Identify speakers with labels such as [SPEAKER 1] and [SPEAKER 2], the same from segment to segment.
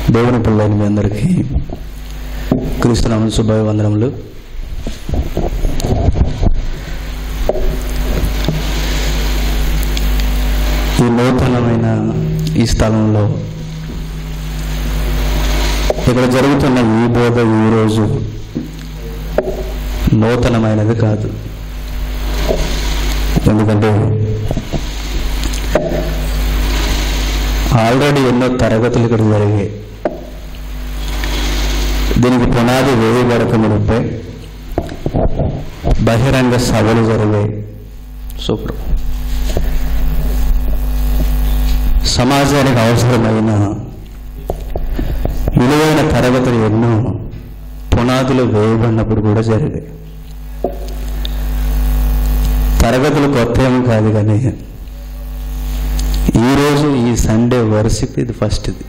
[SPEAKER 1] దేవుని పిల్లలైన మీ అందరికీ క్రీస్తునామం శుభవందనములు ఈ నూతనమైన ఈ స్థలంలో ఇక్కడ జరుగుతున్న ఈ బోధ ఈ రోజు నూతనమైనది కాదు ఎందుకంటే ఆల్రెడీ ఎన్నో తరగతులు ఇక్కడ జరిగాయి దీనికి పునాది వేయబడక మునిపే బహిరంగ సభలు జరిగాయి సూపర్ సమాజానికి అవసరమైన విలువైన తరగతులు ఎన్నో పునాదులు వేయబడినప్పుడు కూడా జరిగాయి తరగతులు కొత్త ఏం కాదు కానీ ఈరోజు ఈ సండే వర్షిప్ ఇది ఫస్ట్ ఇది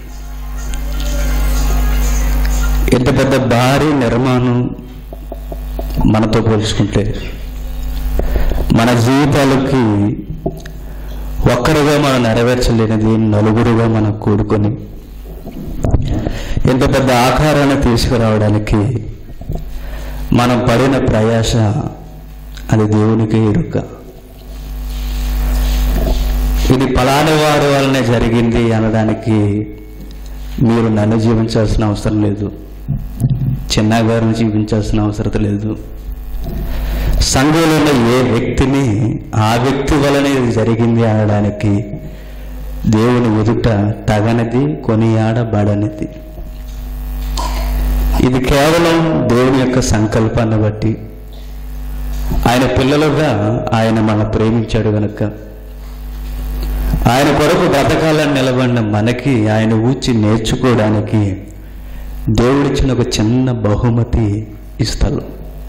[SPEAKER 1] ఇంత పెద్ద భారీ నిర్మాణం మనతో పోల్చుకుంటే మన జీవితాలకి ఒక్కరుగా మనం నెరవేర్చలేనిది నలుగురుగా మనం కూడుకొని ఇంత పెద్ద ఆకారాన్ని తీసుకురావడానికి మనం పడిన ప్రయాస అది దేవునికి ఎరుక ఇది పలాని వారి వలనే జరిగింది అనడానికి మీరు నన్ను జీవించాల్సిన అవసరం లేదు చిన్న గారిని జీవించాల్సిన అవసరం లేదు సంఘంలో ఉన్న ఏ వ్యక్తిని ఆ వ్యక్తి వలనే ఇది జరిగింది అనడానికి దేవుని ఎదుట తగనిది కొనియాడబడనిది ఇది కేవలం దేవుని యొక్క సంకల్పాన్ని బట్టి ఆయన పిల్లలుగా ఆయన మన ప్రేమించాడు గనుక ఆయన కొరకు బ్రతకాలని నిలబడిన మనకి ఆయన ఊచి నేర్చుకోవడానికి దేవుడిచ్చిన ఒక చిన్న బహుమతి ఈ స్థలం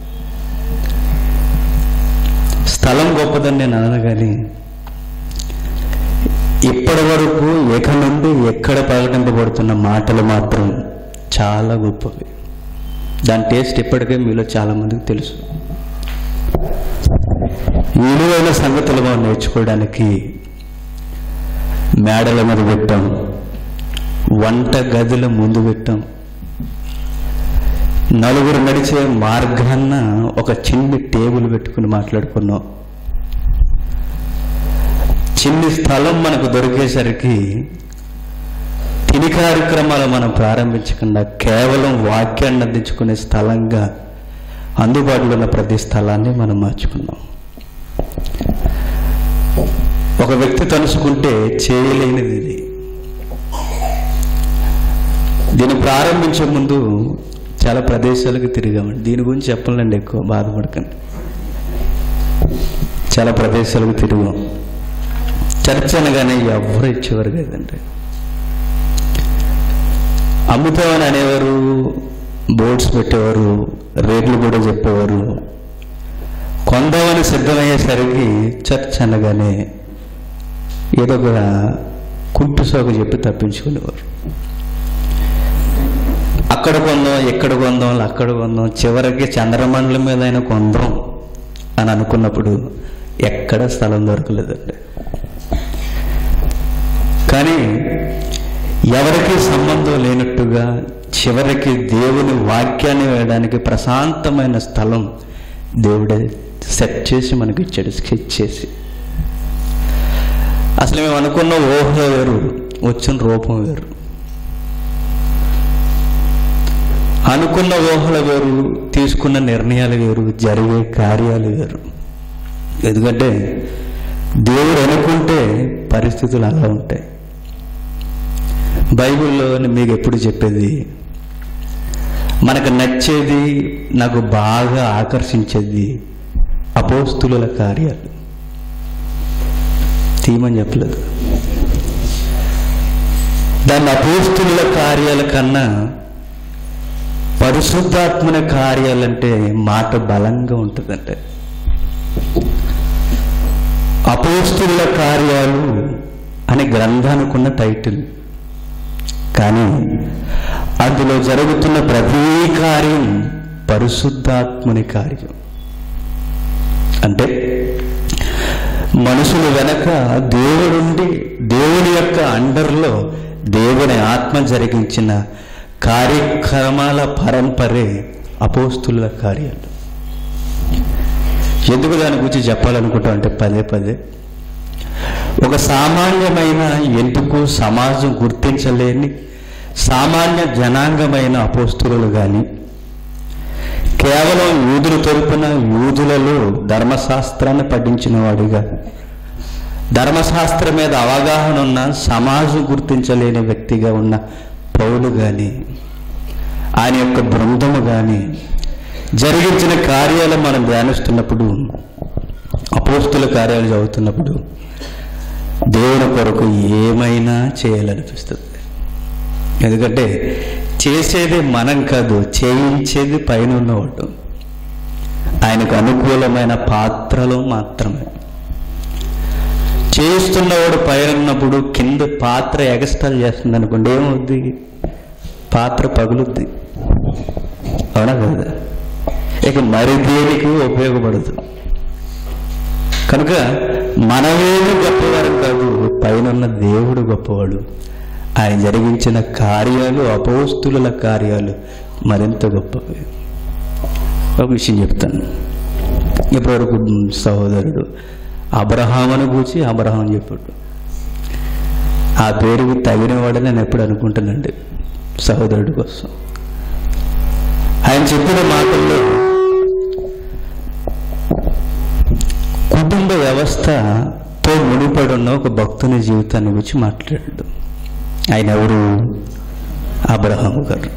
[SPEAKER 1] స్థలం గొప్పదని నేను అనను కానీ ఇప్పటి వరకు ఎక నుండి ఎక్కడ ప్రకటింపబడుతున్న మాటలు మాత్రం చాలా గొప్పవి దాని టేస్ట్ ఇప్పటికే మీలో చాలా మందికి తెలుసు విలువైన సంగతులు మనం నేర్చుకోవడానికి మేడల మీద పెట్టాం వంట గదిల ముందు పెట్టాం నలుగురు నడిచే మార్గాన్న ఒక చిన్ని టేబుల్ పెట్టుకుని మాట్లాడుకున్నాం చిన్ని స్థలం మనకు దొరికేసరికి తిని కార్యక్రమాలు మనం ప్రారంభించకుండా కేవలం వాక్యాన్ని అందించుకునే స్థలంగా అందుబాటులో ఉన్న ప్రతి స్థలాన్ని మనం మార్చుకున్నాం ఒక వ్యక్తి తలుసుకుంటే చేయలేనిది ఇది దీన్ని ప్రారంభించే ముందు చాలా ప్రదేశాలకు తిరిగామండి దీని గురించి చెప్పాలండి ఎక్కువ బాధపడకండి చాలా ప్రదేశాలకు తిరిగాం చర్చ అనగానే ఎవరు ఇచ్చేవారు కదండి అమ్ముతామని అనేవారు బోర్డ్స్ పెట్టేవారు రేట్లు కూడా చెప్పేవారు కొందామని సిద్ధమయ్యేసరికి చర్చ్ అనగానే ఏదో ఒక కుంటు సోక చెప్పి తప్పించుకునేవారు అక్కడ కొందాం ఎక్కడ కొందాం అక్కడ కొందాం చివరికి చంద్రమండలం మీద అయినా కొందాం అని అనుకున్నప్పుడు ఎక్కడ స్థలం దొరకలేదండి కానీ ఎవరికి సంబంధం లేనట్టుగా చివరికి దేవుని వాక్యాన్ని వేయడానికి ప్రశాంతమైన స్థలం దేవుడే సెట్ చేసి మనకి ఇచ్చాడు స్కెచ్ చేసి అసలు మేము అనుకున్న ఊహ వేరు వచ్చిన రూపం వేరు అనుకున్న ఊహలు వేరు తీసుకున్న నిర్ణయాలు వేరు జరిగే కార్యాలు వేరు ఎందుకంటే దేవుడు అనుకుంటే పరిస్థితులు అలా ఉంటాయి బైబిల్లో మీకు ఎప్పుడు చెప్పేది మనకు నచ్చేది నాకు బాగా ఆకర్షించేది అపోస్తుల కార్యాలు తీయమని చెప్పలేదు దాన్ని అపోస్తుల కార్యాల కన్నా పరిశుద్ధాత్మన కార్యాలంటే మాట బలంగా ఉంటుందంటే అపోస్తుల కార్యాలు అనే గ్రంథానికున్న టైటిల్ కానీ అందులో జరుగుతున్న ప్రతి కార్యం పరిశుద్ధాత్ముని కార్యం అంటే మనుషులు వెనక దేవుడుండి దేవుని యొక్క అండర్లో దేవుని ఆత్మ జరిగించిన కార్యక్రమాల పరంపరే అపోస్తుల కార్యాలు ఎందుకు దాని గురించి చెప్పాలనుకుంటా అంటే పదే పదే ఒక సామాన్యమైన ఎందుకు సమాజం గుర్తించలేని సామాన్య జనాంగమైన అపోస్తులు కానీ కేవలం యూదుల తరపున యూదులలో ధర్మశాస్త్రాన్ని పఠించిన వాడిగా ధర్మశాస్త్రం మీద అవగాహన ఉన్న సమాజం గుర్తించలేని వ్యక్తిగా ఉన్న పౌలు కానీ ఆయన యొక్క బృందము కానీ జరిగించిన కార్యాలు మనం ధ్యానిస్తున్నప్పుడు అపోస్తుల కార్యాలు చదువుతున్నప్పుడు దేవుని కొరకు ఏమైనా చేయాలనిపిస్తుంది ఎందుకంటే చేసేది మనం కాదు చేయించేది పైన ఉన్నవాడు ఆయనకు అనుకూలమైన పాత్రలు మాత్రమే చేస్తున్నవాడు పైన ఉన్నప్పుడు కింద పాత్ర ఎగస్ట్రా చేస్తుంది అనుకోండి ఏమవుద్ది పాత్ర పగులుద్ది అవునా కదా ఇక మరి దేనికి ఉపయోగపడదు కనుక మనమేమి గొప్పవారు కాదు పైన ఉన్న దేవుడు గొప్పవాడు ఆయన జరిగించిన కార్యాలు అపోస్తుల కార్యాలు మరింత గొప్పవి ఒక విషయం చెప్తాను ఇప్పటివరకు సహోదరుడు అబ్రహామును గూర్చి అబ్రహాం చెప్పాడు ఆ పేరుకి తగిన వాడని నేను ఎప్పుడు అనుకుంటానండి సహోదరుడి కోసం ఆయన చెప్పిన మాటల్లో కుటుంబ వ్యవస్థతో ముడిపడి ఉన్న ఒక భక్తుని జీవితాన్ని గురించి మాట్లాడాడు ఆయన ఎవరు అబ్రహాం గారు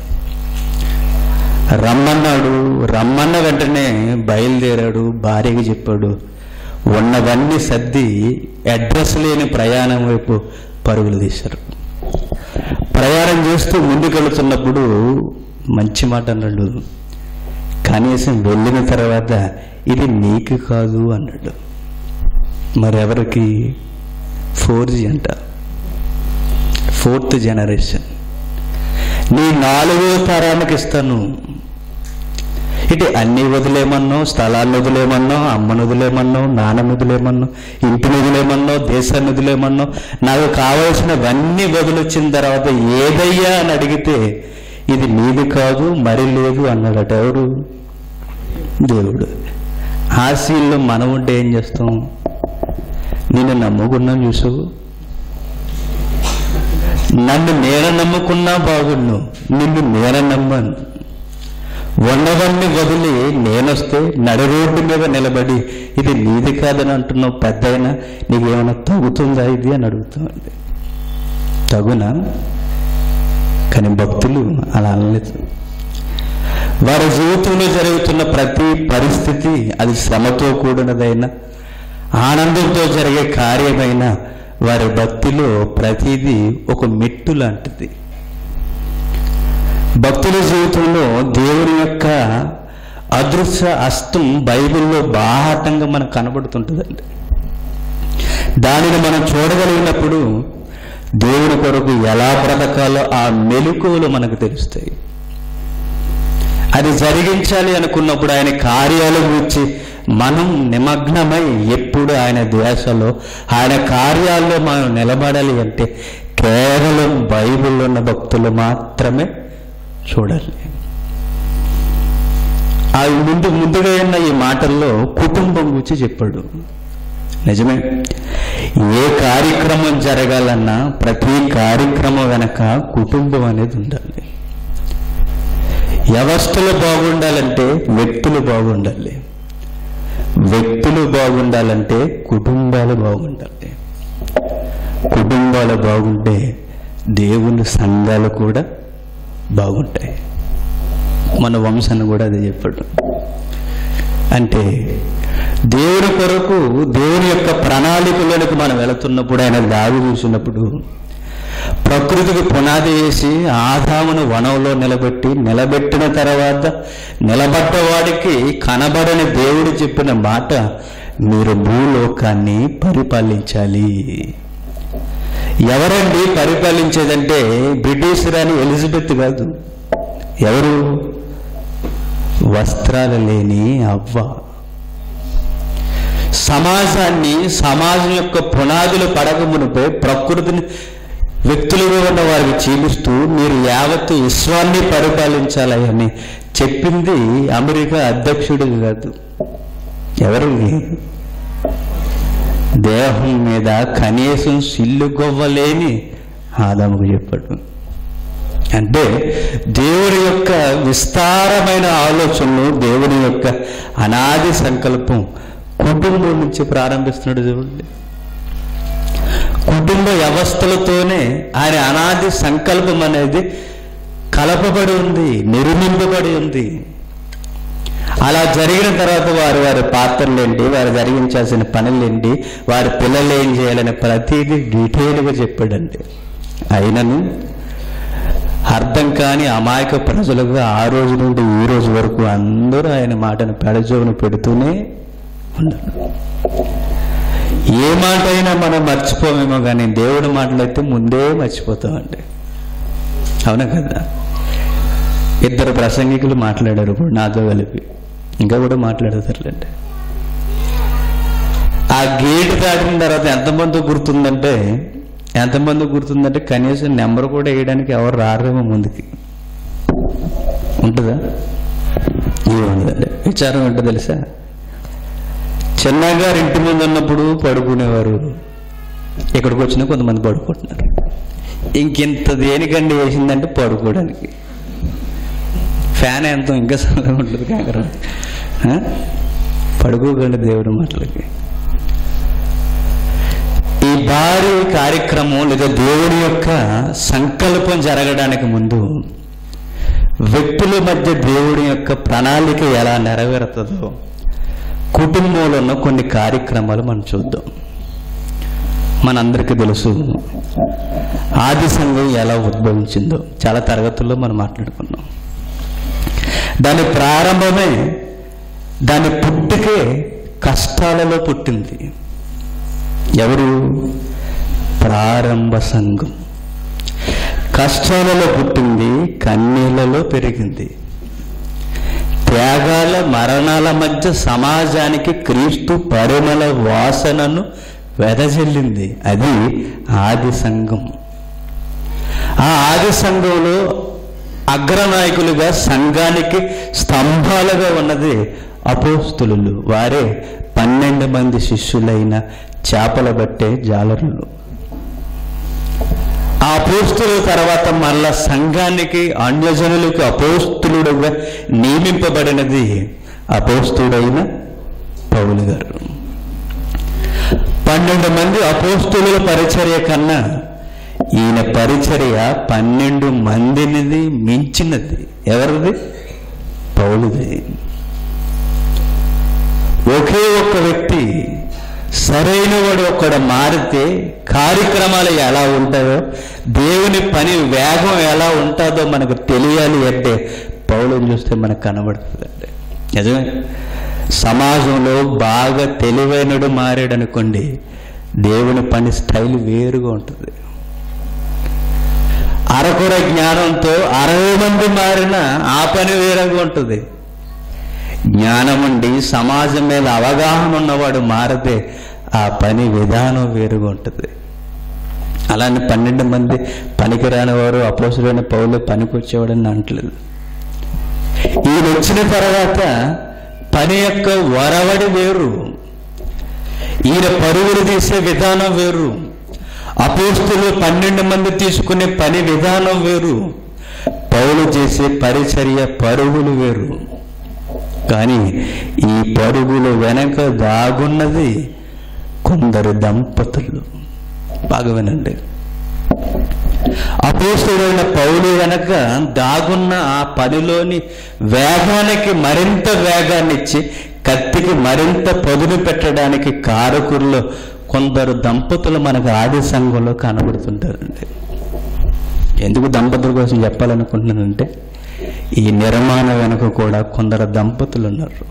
[SPEAKER 1] రమ్మన్నాడు రమ్మన్న వెంటనే బయలుదేరాడు భార్యకి చెప్పాడు ఉన్నవన్నీ సర్ది అడ్రస్ లేని ప్రయాణం వైపు పరుగులు తీశారు ప్రయాణం చేస్తూ ముందుకెళ్తున్నప్పుడు మంచి మాట అన్నాడు కనీసం వెళ్ళిన తర్వాత ఇది నీకు కాదు అన్నాడు మరెవరికి ఫోర్ జీ అంట ఫోర్త్ జనరేషన్ నీ నాలుగో తరానికి ఇస్తాను ఇటు అన్ని వదిలేమన్నావు స్థలాన్ని వదిలేమన్నావు అమ్మను వదిలేమన్నావు నాన్నను వదిలేమన్నావు ఇంటిని వదిలేమన్నావు దేశాన్ని వదిలేమన్నావు నాకు కావలసినవన్నీ వదిలొచ్చిన తర్వాత ఏదయ్యా అని అడిగితే ఇది నీది కాదు మరి లేదు అన్నాడట ఎవరు దేవుడు ఆ సీన్లో మనం ఉంటే ఏం చేస్తాం నేను నమ్ముకున్నా చూసావు నన్ను నేను నమ్ముకున్నా బాగుండు నిన్ను నేను నమ్మాను ఉన్నవన్నీ వదిలి నేనొస్తే నడి రోడ్డు మీద నిలబడి ఇది నీది కాదని అంటున్నావు పెద్ద అయినా నీకేమైనా తగ్గుతుందా ఇది అని అడుగుతామండి తగునా కానీ భక్తులు అలా అనలేదు వారి జీవితంలో జరుగుతున్న ప్రతి పరిస్థితి అది శ్రమతో కూడినదైనా ఆనందంతో జరిగే కార్యమైన వారి భక్తిలో ప్రతిదీ ఒక మెట్టు లాంటిది భక్తుల జీవితంలో దేవుని యొక్క అదృశ్య హస్తం బైబిల్లో బాహాటంగా మనకు కనబడుతుంటుందండి దానిని మనం చూడగలిగినప్పుడు దేవుని కొరకు ఎలా బ్రతకాలో ఆ మెలకువలు మనకు తెలుస్తాయి అది జరిగించాలి అనుకున్నప్పుడు ఆయన కార్యాల గురించి మనం నిమగ్నమై ఎప్పుడు ఆయన ధ్యాసలో ఆయన కార్యాల్లో మనం నిలబడాలి అంటే కేవలం బైబిల్లో ఉన్న భక్తులు మాత్రమే చూడాలి ఆ ముందు ముందుగా ఉన్న ఈ మాటల్లో కుటుంబం గురించి చెప్పాడు నిజమే ఏ కార్యక్రమం జరగాలన్నా ప్రతి కార్యక్రమం వెనక కుటుంబం అనేది ఉండాలి వ్యవస్థలు బాగుండాలంటే వ్యక్తులు బాగుండాలి వ్యక్తులు బాగుండాలంటే కుటుంబాలు బాగుండాలి కుటుంబాలు బాగుంటే దేవుని సంఘాలు కూడా బాగుంటాయి మన వంశాన్ని కూడా అదే చెప్పాడు అంటే దేవుని కొరకు దేవుని యొక్క ప్రణాళికలోనికి మనం వెళుతున్నప్పుడు ఆయన దావి చూసినప్పుడు ప్రకృతికి పునాది వేసి ఆదామును వనంలో నిలబెట్టి నిలబెట్టిన తర్వాత నిలబడ్డవాడికి కనబడని దేవుడు చెప్పిన మాట మీరు భూలోకాన్ని పరిపాలించాలి ఎవరండి పరిపాలించేదంటే బ్రిటిష్ రాణి ఎలిజబెత్ కాదు ఎవరు వస్త్రాలు లేని అవ్వ సమాజాన్ని సమాజం యొక్క పునాదులు పడక మునిపే ప్రకృతిని వ్యక్తులుగా ఉన్న వారికి చీలుస్తూ మీరు యావత్తు విశ్వాన్ని పరిపాలించాలని చెప్పింది అమెరికా అధ్యక్షుడు కాదు ఎవరు దేహం మీద కనీసం సిల్లు గొవ్వలేని ఆదాముకు చెప్పాడు అంటే దేవుడి యొక్క విస్తారమైన ఆలోచనలు దేవుని యొక్క అనాది సంకల్పం కుటుంబం నుంచి ప్రారంభిస్తున్నాడు చూడండి కుటుంబ వ్యవస్థలతోనే ఆయన అనాది సంకల్పం అనేది కలపబడి ఉంది నిర్మింపబడి ఉంది అలా జరిగిన తర్వాత వారి వారి పాత్రలు ఏంటి వారు జరిగించాల్సిన పనులు ఏంటి వారి పిల్లలు ఏం చేయాలని ప్రతిదీ డీటెయిల్గా చెప్పాడండి అయినను అర్థం కాని అమాయక ప్రజలుగా ఆ రోజు నుండి ఈ రోజు వరకు అందరూ ఆయన మాటను పెడజోవును పెడుతూనే ఉన్నారు ఏ మాట అయినా మనం మర్చిపోమేమో కానీ దేవుడి మాటలు అయితే ముందే మర్చిపోతామండి అవునా కదా ఇద్దరు ప్రసంగికులు మాట్లాడారు ఇప్పుడు నాతో కలిపి ఇంకా కూడా మాట్లాడతారులేండి ఆ గేట్ దాటిన తర్వాత ఎంతమంది గుర్తుందంటే ఎంతమంది గుర్తుందంటే కనీసం నెంబర్ కూడా వేయడానికి ఎవరు రారేమో ముందుకి ఉంటుందా ఏముండదండి విచారం ఏంటో తెలుసా చిన్నగారు ఇంటి ముందు ఉన్నప్పుడు పడుకునేవారు ఇక్కడికి వచ్చిన కొంతమంది పడుకుంటున్నారు ఇంకింత దేనికండి వేసిందంటే పడుకోవడానికి ఫ్యాన్ ఎంత ఇంకా సరదా ఉంటుంది కాకరం పడుకోకండి దేవుడి మాటలకి ఈ భారీ కార్యక్రమం లేదా దేవుడి యొక్క సంకల్పం జరగడానికి ముందు వ్యక్తుల మధ్య దేవుడి యొక్క ప్రణాళిక ఎలా నెరవేరుతుందో కుటుంబంలో ఉన్న కొన్ని కార్యక్రమాలు మనం చూద్దాం మనందరికీ తెలుసు ఆది సంఘం ఎలా ఉద్భవించిందో చాలా తరగతుల్లో మనం మాట్లాడుకున్నాం దాని ప్రారంభమే దాని పుట్టుకే కష్టాలలో పుట్టింది ఎవరు ప్రారంభ సంఘం కష్టాలలో పుట్టింది కన్నీళ్లలో పెరిగింది త్యాగాల మరణాల మధ్య సమాజానికి క్రీస్తు పరిమళ వాసనను వెదజల్లింది అది ఆది సంఘం ఆ ఆది సంఘంలో అగ్రనాయకులుగా సంఘానికి స్తంభాలుగా ఉన్నది అపోస్తులు వారే పన్నెండు మంది శిష్యులైన చేపల బట్టే జాలరులు ఆ అపోస్తుల తర్వాత మళ్ళా సంఘానికి అన్యజనులకు అపోస్తులుడుగా నియమింపబడినది అపోస్తుడైన పౌలు గారు పన్నెండు మంది అపోస్తుల పరిచర్య కన్నా ఈయన పరిచర్య పన్నెండు మందినిది మించినది ఎవరిది పౌలుది ఒకే ఒక్క వ్యక్తి సరైన వాడు ఒక్కడ మారితే కార్యక్రమాలు ఎలా ఉంటాయో దేవుని పని వేగం ఎలా ఉంటుందో మనకు తెలియాలి అంటే పౌలను చూస్తే మనకు కనబడుతుందండి నిజమే సమాజంలో బాగా తెలివైనడు మారాడు అనుకోండి దేవుని పని స్టైల్ వేరుగా ఉంటుంది అరకొర జ్ఞానంతో అరవై మంది మారిన ఆ పని వేరుగా ఉంటుంది జ్ఞానం ఉండి సమాజం మీద అవగాహన ఉన్నవాడు మారితే ఆ పని విధానం వేరుగా ఉంటుంది అలానే పన్నెండు మంది పనికిరాని వారు అపోసులైన పౌలు పనికి వచ్చేవాడని అంటలేదు ఈయన వచ్చిన తర్వాత పని యొక్క వరవడి వేరు ఈయన పరుగులు తీసే విధానం వేరు అపోస్తులు పన్నెండు మంది తీసుకునే పని విధానం వేరు పౌలు చేసే పరిచర్య పరుగులు వేరు కానీ ఈ పరుగులు వెనక దాగున్నది కొందరు దంపతులు బాగా వినండి అపోస్తుడైన పౌలు వెనక దాగున్న ఆ పనిలోని వేగానికి మరింత వేగాన్ని ఇచ్చి కత్తికి మరింత పదును పెట్టడానికి కారకుల్లో కొందరు దంపతులు మనకు ఆది సంఘంలో కనబడుతుంటారండి ఎందుకు దంపతుల కోసం చెప్పాలనుకుంటున్నానంటే ఈ నిర్మాణం వెనుక కూడా కొందరు దంపతులు ఉన్నారు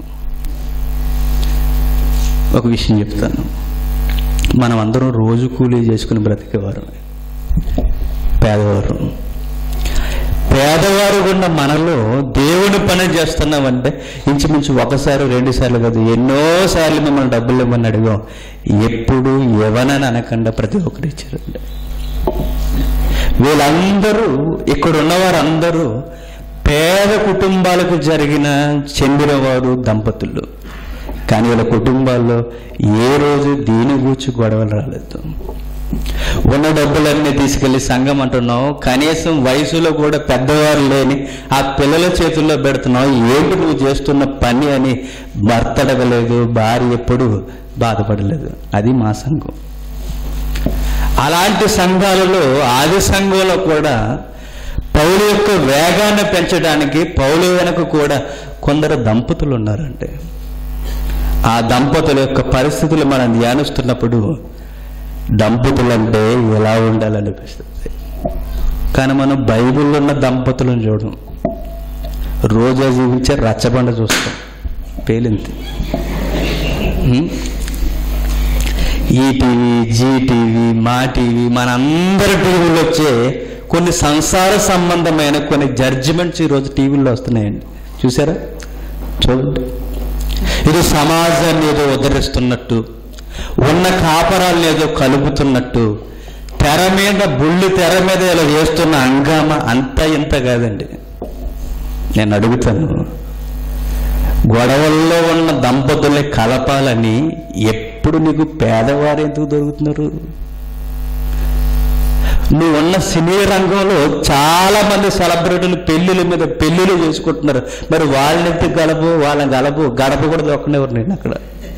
[SPEAKER 1] ఒక విషయం చెప్తాను మనం అందరం రోజు కూలీ చేసుకుని బ్రతికేవారు పేదవారు పేదవారు ఉన్న మనలో దేవుని పని చేస్తున్నామంటే ఇంచుమించు ఒకసారి రెండు సార్లు కాదు ఎన్నో సార్లు మిమ్మల్ని డబ్బులు ఇవ్వమని అడిగాం ఎప్పుడు ఇవ్వనని అనకుండా ప్రతి ఒక్కరు ఇచ్చారండి వీళ్ళందరూ ఇక్కడ ఉన్నవారందరూ పేద కుటుంబాలకు జరిగిన చెందినవారు దంపతులు కానీ వీళ్ళ కుటుంబాల్లో ఏ రోజు దీని గూర్చి గొడవలు రాలేదు ఉన్న డబ్బులన్నీ తీసుకెళ్లి సంఘం అంటున్నావు కనీసం వయసులో కూడా పెద్దవారు లేని ఆ పిల్లల చేతుల్లో పెడుతున్నావు ఏంటి నువ్వు చేస్తున్న పని అని భర్త అడగలేదు భార్య ఎప్పుడు బాధపడలేదు అది మా సంఘం అలాంటి సంఘాలలో ఆది సంఘంలో కూడా పౌలు యొక్క వేగాన్ని పెంచడానికి పౌలు వెనక కూడా కొందరు దంపతులు ఉన్నారంటే ఆ దంపతుల యొక్క పరిస్థితులు మనం ధ్యానిస్తున్నప్పుడు దంపతులంటే ఎలా ఉండాలనిపిస్తుంది కానీ మనం బైబిల్లో ఉన్న దంపతులను చూడం రోజా జీవించే రచ్చబండ చూస్తాం పేలింది హ్మ్? ఈటీవీ జీటీవీ మా టీవీ మనందరి టీవీలో వచ్చే కొన్ని సంసార సంబంధమైన కొన్ని జడ్జిమెంట్స్ ఈరోజు టీవీలో వస్తున్నాయండి చూసారా చూడండి ఇది సమాజాన్ని ఏదో ఉద్ధరిస్తున్నట్టు ఉన్న కాపరాలను ఏదో కలుపుతున్నట్టు తెర మీద బుల్లి తెర మీద ఇలా చేస్తున్న హంగామా అంత ఇంత కాదండి నేను అడుగుతాను గొడవల్లో ఉన్న దంపతుల్ని కలపాలని ఎప్పుడు నీకు పేదవారు ఎందుకు దొరుకుతున్నారు నువ్వు ఉన్న సినీ రంగంలో చాలా మంది సెలబ్రిటీలు పెళ్లిళ్ళ మీద పెళ్లిళ్ళు చేసుకుంటున్నారు మరి వాళ్ళెంత గడపు వాళ్ళని గడపు గడప కూడా దొక్కనేవారు నేను అక్కడ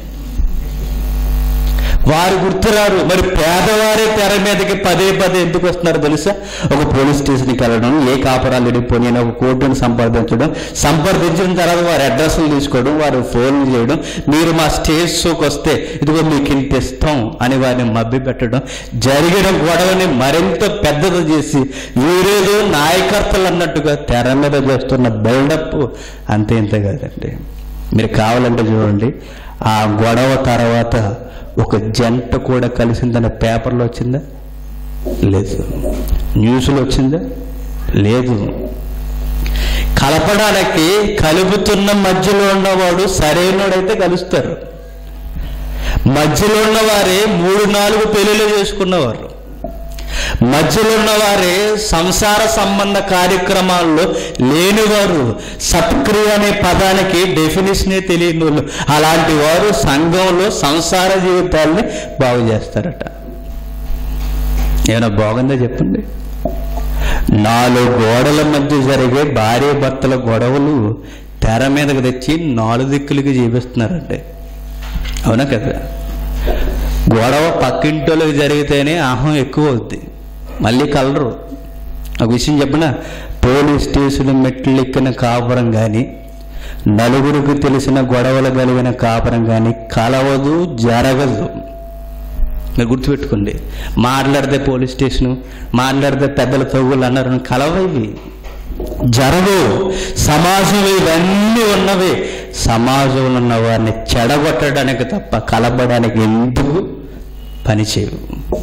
[SPEAKER 1] వారు గుర్తురారు మరి పేదవారే తెర మీదకి పదే పదే ఎందుకు వస్తున్నారు తెలుసా ఒక పోలీస్ స్టేషన్కి వెళ్ళడం ఏ కాపురాలు ఇడిపోయి ఒక కోర్టును సంప్రదించడం సంప్రదించిన తర్వాత వారి అడ్రస్లు తీసుకోవడం వారు ఫోన్లు చేయడం మీరు మా స్టేజ్ షోకి వస్తే ఇదిగో మీకు ఇంత ఇస్తాం అని వారిని మభ్య పెట్టడం జరిగిన గొడవని మరింత పెద్దది చేసి వీరేదో నాయకర్తలు అన్నట్టుగా తెర మీద చేస్తున్న బిల్డప్ అంతే ఇంత కాదండి మీరు కావాలంటే చూడండి ఆ గొడవ తర్వాత ఒక జంట కూడా కలిసిందన్న పేపర్లో వచ్చిందా లేదు న్యూస్లో వచ్చిందా లేదు కలపడానికి కలుపుతున్న మధ్యలో ఉన్నవాడు సరైనడైతే కలుస్తారు మధ్యలో ఉన్నవారే మూడు నాలుగు పెళ్లిళ్ళు చేసుకున్నవారు మధ్యలో ఉన్నవారే సంసార సంబంధ కార్యక్రమాల్లో లేనివారు సత్క్రియ అనే పదానికి డెఫినేషనే తెలియని వాళ్ళు అలాంటి వారు సంఘంలో సంసార జీవితాల్ని బాగు చేస్తారట ఏమైనా బాగుందా చెప్పండి నాలుగు గోడల మధ్య జరిగే భార్య భర్తల గొడవలు తెర మీదకి తెచ్చి నాలుగు దిక్కులకి జీవిస్తున్నారంటే అవునా కదా గొడవ పక్కింటోళ్ళకి జరిగితేనే అహం ఎక్కువ అవుద్ది మళ్ళీ కలరు ఒక విషయం చెప్పిన పోలీస్ స్టేషన్ మెట్లు ఎక్కిన కాపురం కానీ నలుగురికి తెలిసిన గొడవలు కలిగిన కాపురం కానీ కలవదు జరగదు మీరు గుర్తుపెట్టుకోండి మాట్లాడితే పోలీస్ స్టేషను మాట్లాడితే పెద్దల తగులు అన్నారు కలవవి జరగవు సమాజం ఇవన్నీ ఉన్నవి సమాజంలో ఉన్న వారిని చెడగొట్టడానికి తప్ప కలపడానికి ఎందుకు పని చేయవు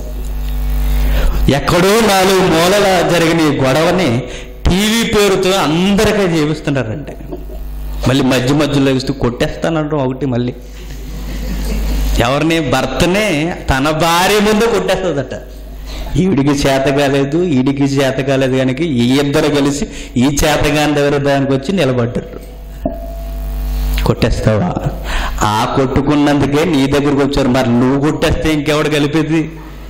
[SPEAKER 1] ఎక్కడో నాలుగు మూలల జరిగిన ఈ గొడవని టీవీ పేరుతో అందరికీ జీవిస్తున్నారండి మళ్ళీ మధ్య మధ్యలో ఇస్తూ కొట్టేస్తానంటాం ఒకటి మళ్ళీ ఎవరిని భర్తనే తన భార్య ముందు కొట్టేస్తుందట ఈవిడికి చేత కాలేదు ఈడికి చేత కాలేదు కనుక ఈ ఇద్దరు కలిసి ఈ చేతగాని దగ్గర దానికి వచ్చి నిలబడ్డారు కొట్టేస్తావా ఆ కొట్టుకున్నందుకే నీ దగ్గరకు వచ్చారు మరి నువ్వు కొట్టేస్తే ఇంకెవడు కలిపేది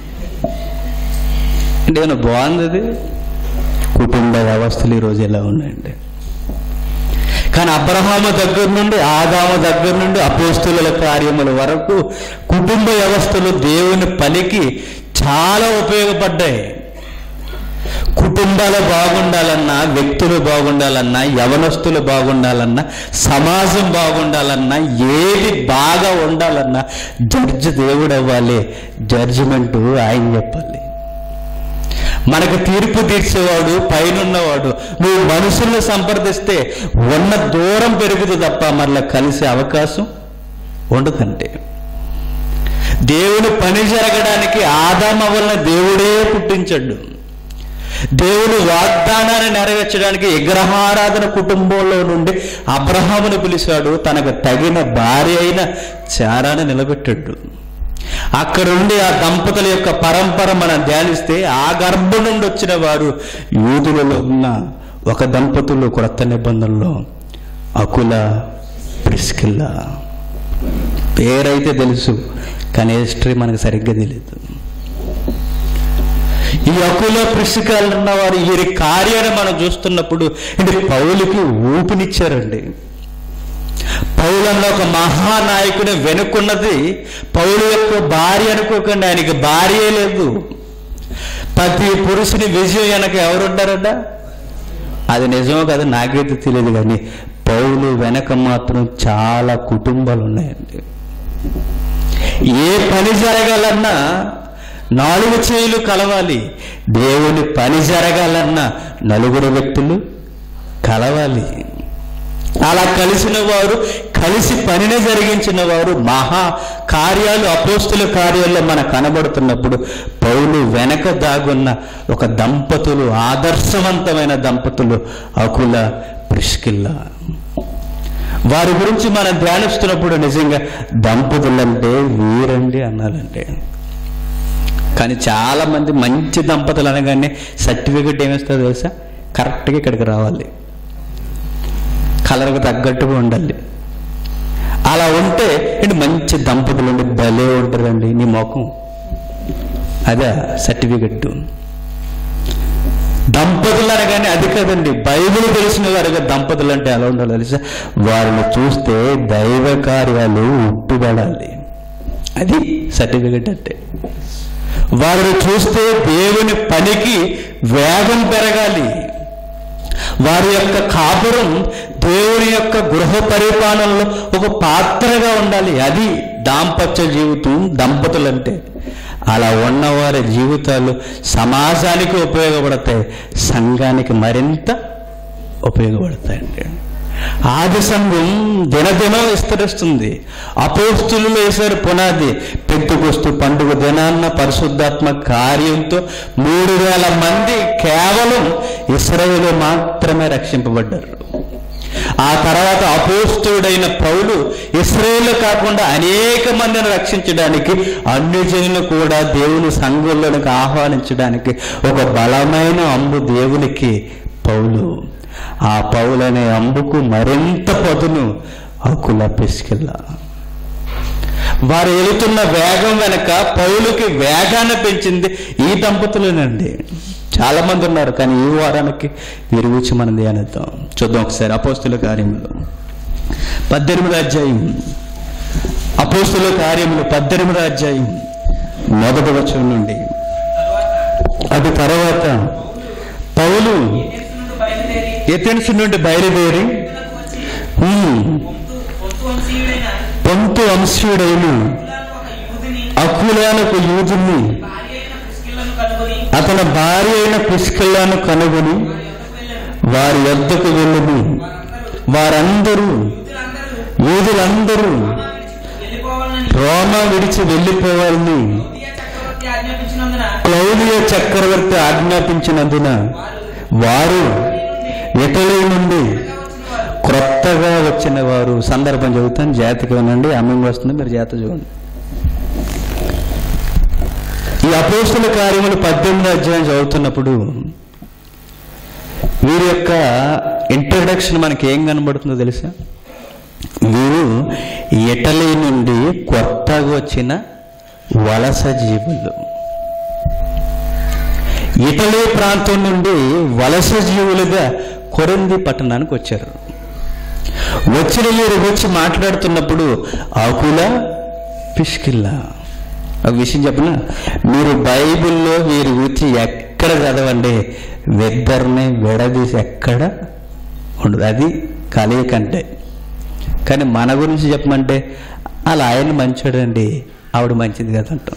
[SPEAKER 1] అంటే ఏమైనా బాగుంది అది కుటుంబ వ్యవస్థలు ఈరోజు ఎలా ఉన్నాయండి కానీ అబ్రహాము దగ్గర నుండి ఆదాము దగ్గర నుండి అపోస్తుల కార్యముల వరకు కుటుంబ వ్యవస్థలు దేవుని పనికి చాలా ఉపయోగపడ్డాయి కుటుంబాలు బాగుండాలన్నా వ్యక్తులు బాగుండాలన్నా యవనస్తులు బాగుండాలన్నా సమాజం బాగుండాలన్నా ఏది బాగా ఉండాలన్నా జడ్జి దేవుడు అవ్వాలి జడ్జిమెంట్ ఆయన చెప్పాలి మనకు తీర్పు తీర్చేవాడు పైనున్నవాడు నువ్వు మనుషుల్ని సంప్రదిస్తే ఉన్న దూరం పెరుగుతుంది తప్ప మరలా కలిసే అవకాశం ఉండదంటే దేవుని పని జరగడానికి ఆదామ వలన దేవుడే పుట్టించడు దేవుని వాగ్దానాన్ని నెరవేర్చడానికి విగ్రహారాధన కుటుంబంలో నుండి అబ్రహామును పిలిచాడు తనకు తగిన భార్య అయిన చారాన్ని నిలబెట్టాడు అక్కడ నుండి ఆ దంపతుల యొక్క పరంపర మనం ధ్యానిస్తే ఆ గర్భం నుండి వచ్చిన వారు యూదులలో ఉన్న ఒక దంపతులు క్రొత్త నిబంధనలో అకుల ప్రిస్కిల్ల పేరైతే తెలుసు కానీ హిస్టరీ మనకు సరిగ్గా తెలియదు ఈ అకుల ప్రిస్కిల్ ఉన్న వారు వీరి కార్యాన్ని మనం చూస్తున్నప్పుడు ఇది పౌలకి ఊపినిచ్చారండి పౌలన్న ఒక మహానాయకుని వెనుకున్నది పౌలు యొక్క భార్య అనుకోకండి ఆయనకి భార్యే లేదు ప్రతి పురుషుని విజయం వెనక ఎవరుంటారట అది నిజమో కదా నాకైతే తెలియదు కానీ పౌలు వెనక మాత్రం చాలా కుటుంబాలు ఉన్నాయండి ఏ పని జరగాలన్నా నాలుగు చేతులు కలవాలి దేవుని పని జరగాలన్నా నలుగురు వ్యక్తులు కలవాలి అలా కలిసిన వారు కలిసి పనిని జరిగించిన వారు మహా కార్యాలు అపోస్తుల కార్యాల్లో మనకు కనబడుతున్నప్పుడు పౌలు వెనక దాగున్న ఒక దంపతులు ఆదర్శవంతమైన దంపతులు అకుల ప్రిష్కిల్ల వారి గురించి మనం ధ్యానిస్తున్నప్పుడు నిజంగా దంపతులంటే వీరండి అన్నాలంటే కానీ చాలా మంది మంచి దంపతులు అనగానే సర్టిఫికెట్ ఏమిస్తుందో తెలుసా కరెక్ట్గా ఇక్కడికి రావాలి కలర్కి తగ్గట్టుగా ఉండాలి అలా ఉంటే ఏంటి మంచి దంపతులు ఉండి భలే ఉంటారండి నీ ముఖం అదే సర్టిఫికెట్ దంపతులు అనగానే అది కదండి బైబిల్ తెలిసిన వారిగా దంపతులు అంటే ఎలా ఉండాలి తెలుసా వారిని చూస్తే దైవ కార్యాలు ఉట్టుబడాలి అది సర్టిఫికెట్ అంటే వారిని చూస్తే దేవుని పనికి వేగం పెరగాలి వారి యొక్క కాపురం దేవుని యొక్క గృహ పరిపాలనలో ఒక పాత్రగా ఉండాలి అది దాంపత్య జీవితం దంపతులంటే అలా ఉన్నవారి జీవితాలు సమాజానికి ఉపయోగపడతాయి సంఘానికి మరింత ఉపయోగపడతాయండి ఆది సంఘం దినదినం విస్తరిస్తుంది అపోస్తులు వేశారు పునాది పెట్టుకొస్తూ పండుగ దినాన్న పరిశుద్ధాత్మ కార్యంతో మూడు వేల మంది కేవలం ఇస్రాయేలు మాత్రమే రక్షింపబడ్డారు ఆ తర్వాత అపోస్తుడైన పౌలు ఇస్రాయేల్ కాకుండా అనేక మందిని రక్షించడానికి అన్ని జనులు కూడా దేవుని సంఘంలోనికి ఆహ్వానించడానికి ఒక బలమైన అంబు దేవునికి పౌలు ఆ పౌలు అనే అంబుకు మరింత పదును హక్కుల పిసికిల్ల వారు వెళుతున్న వేగం వెనక పౌలుకి వేగాన్ని పెంచింది ఈ దంపతులేనండి చాలా మంది ఉన్నారు కానీ ఈ వారానికి వీరి గురించి మనం ధ్యానిద్దాం చూద్దాం ఒకసారి అపోస్తుల కార్యములు పద్దెనిమిది అధ్యాయం అపోస్తుల కార్యములు పద్దెనిమిది అధ్యాయం మొదటి వచనం నుండి అది తర్వాత పౌలు
[SPEAKER 2] నుండి బయలుదేరి
[SPEAKER 1] ఎథెన్స్ నుండి బయలుదేరి
[SPEAKER 2] ఇతరులకు వచ్చి
[SPEAKER 1] ఉమ్,
[SPEAKER 2] పొంతు పొంతు వంశీయుడైన
[SPEAKER 1] పొంతు వంశీయుడైన
[SPEAKER 2] కులాలకు ఒక యూదుని
[SPEAKER 1] అకులానకు యూదుని
[SPEAKER 2] భార్య అయిన ప్రిస్కిల్లను కనుగొని
[SPEAKER 1] అతని భార్య అయిన పుష్కలను కనుగొని
[SPEAKER 2] వారి యొద్దకు వెళ్ళెను.
[SPEAKER 1] వారి వద్దకు వెళ్ళును వారందరూ
[SPEAKER 2] యూదులందరూ
[SPEAKER 1] యూదులందరూ
[SPEAKER 2] రోమా విడిచి వెళ్ళిపోవాలని
[SPEAKER 1] రోమా విడిచి వెళ్ళిపోవాలని
[SPEAKER 2] లౌదియ చక్రవర్తి ఆజ్ఞాపించినందున
[SPEAKER 1] క్లౌదియ చక్రవర్తి ఆజ్ఞాపించినందున వారు ఇటలీ నుండి క్రొత్తగా వచ్చిన వారు సందర్భం చెబుతాను జాతికి వినండి అమ్మంగా వస్తుంది మీరు జాత చూడండి ఈ అపోస్తుల కార్యములు పద్దెనిమిది అధ్యాయం చదువుతున్నప్పుడు వీరి యొక్క ఇంట్రడక్షన్ మనకి ఏం కనబడుతుందో తెలుసా వీరు ఇటలీ నుండి కొత్తగా వచ్చిన వలస జీవులు ఇటలీ ప్రాంతం నుండి వలస జీవులుగా కొరంది పట్టణానికి వచ్చారు వచ్చిన వీరు వచ్చి మాట్లాడుతున్నప్పుడు ఆకుల పిష్కిల్లా ఒక విషయం చెప్పిన మీరు బైబిల్లో వీరి గురించి ఎక్కడ చదవండి ఇద్దరిని విడదీసి ఎక్కడ ఉండదు అది కలియకంటే కానీ మన గురించి చెప్పమంటే అలా ఆయన మంచోడండి ఆవిడ మంచిది కదంటాం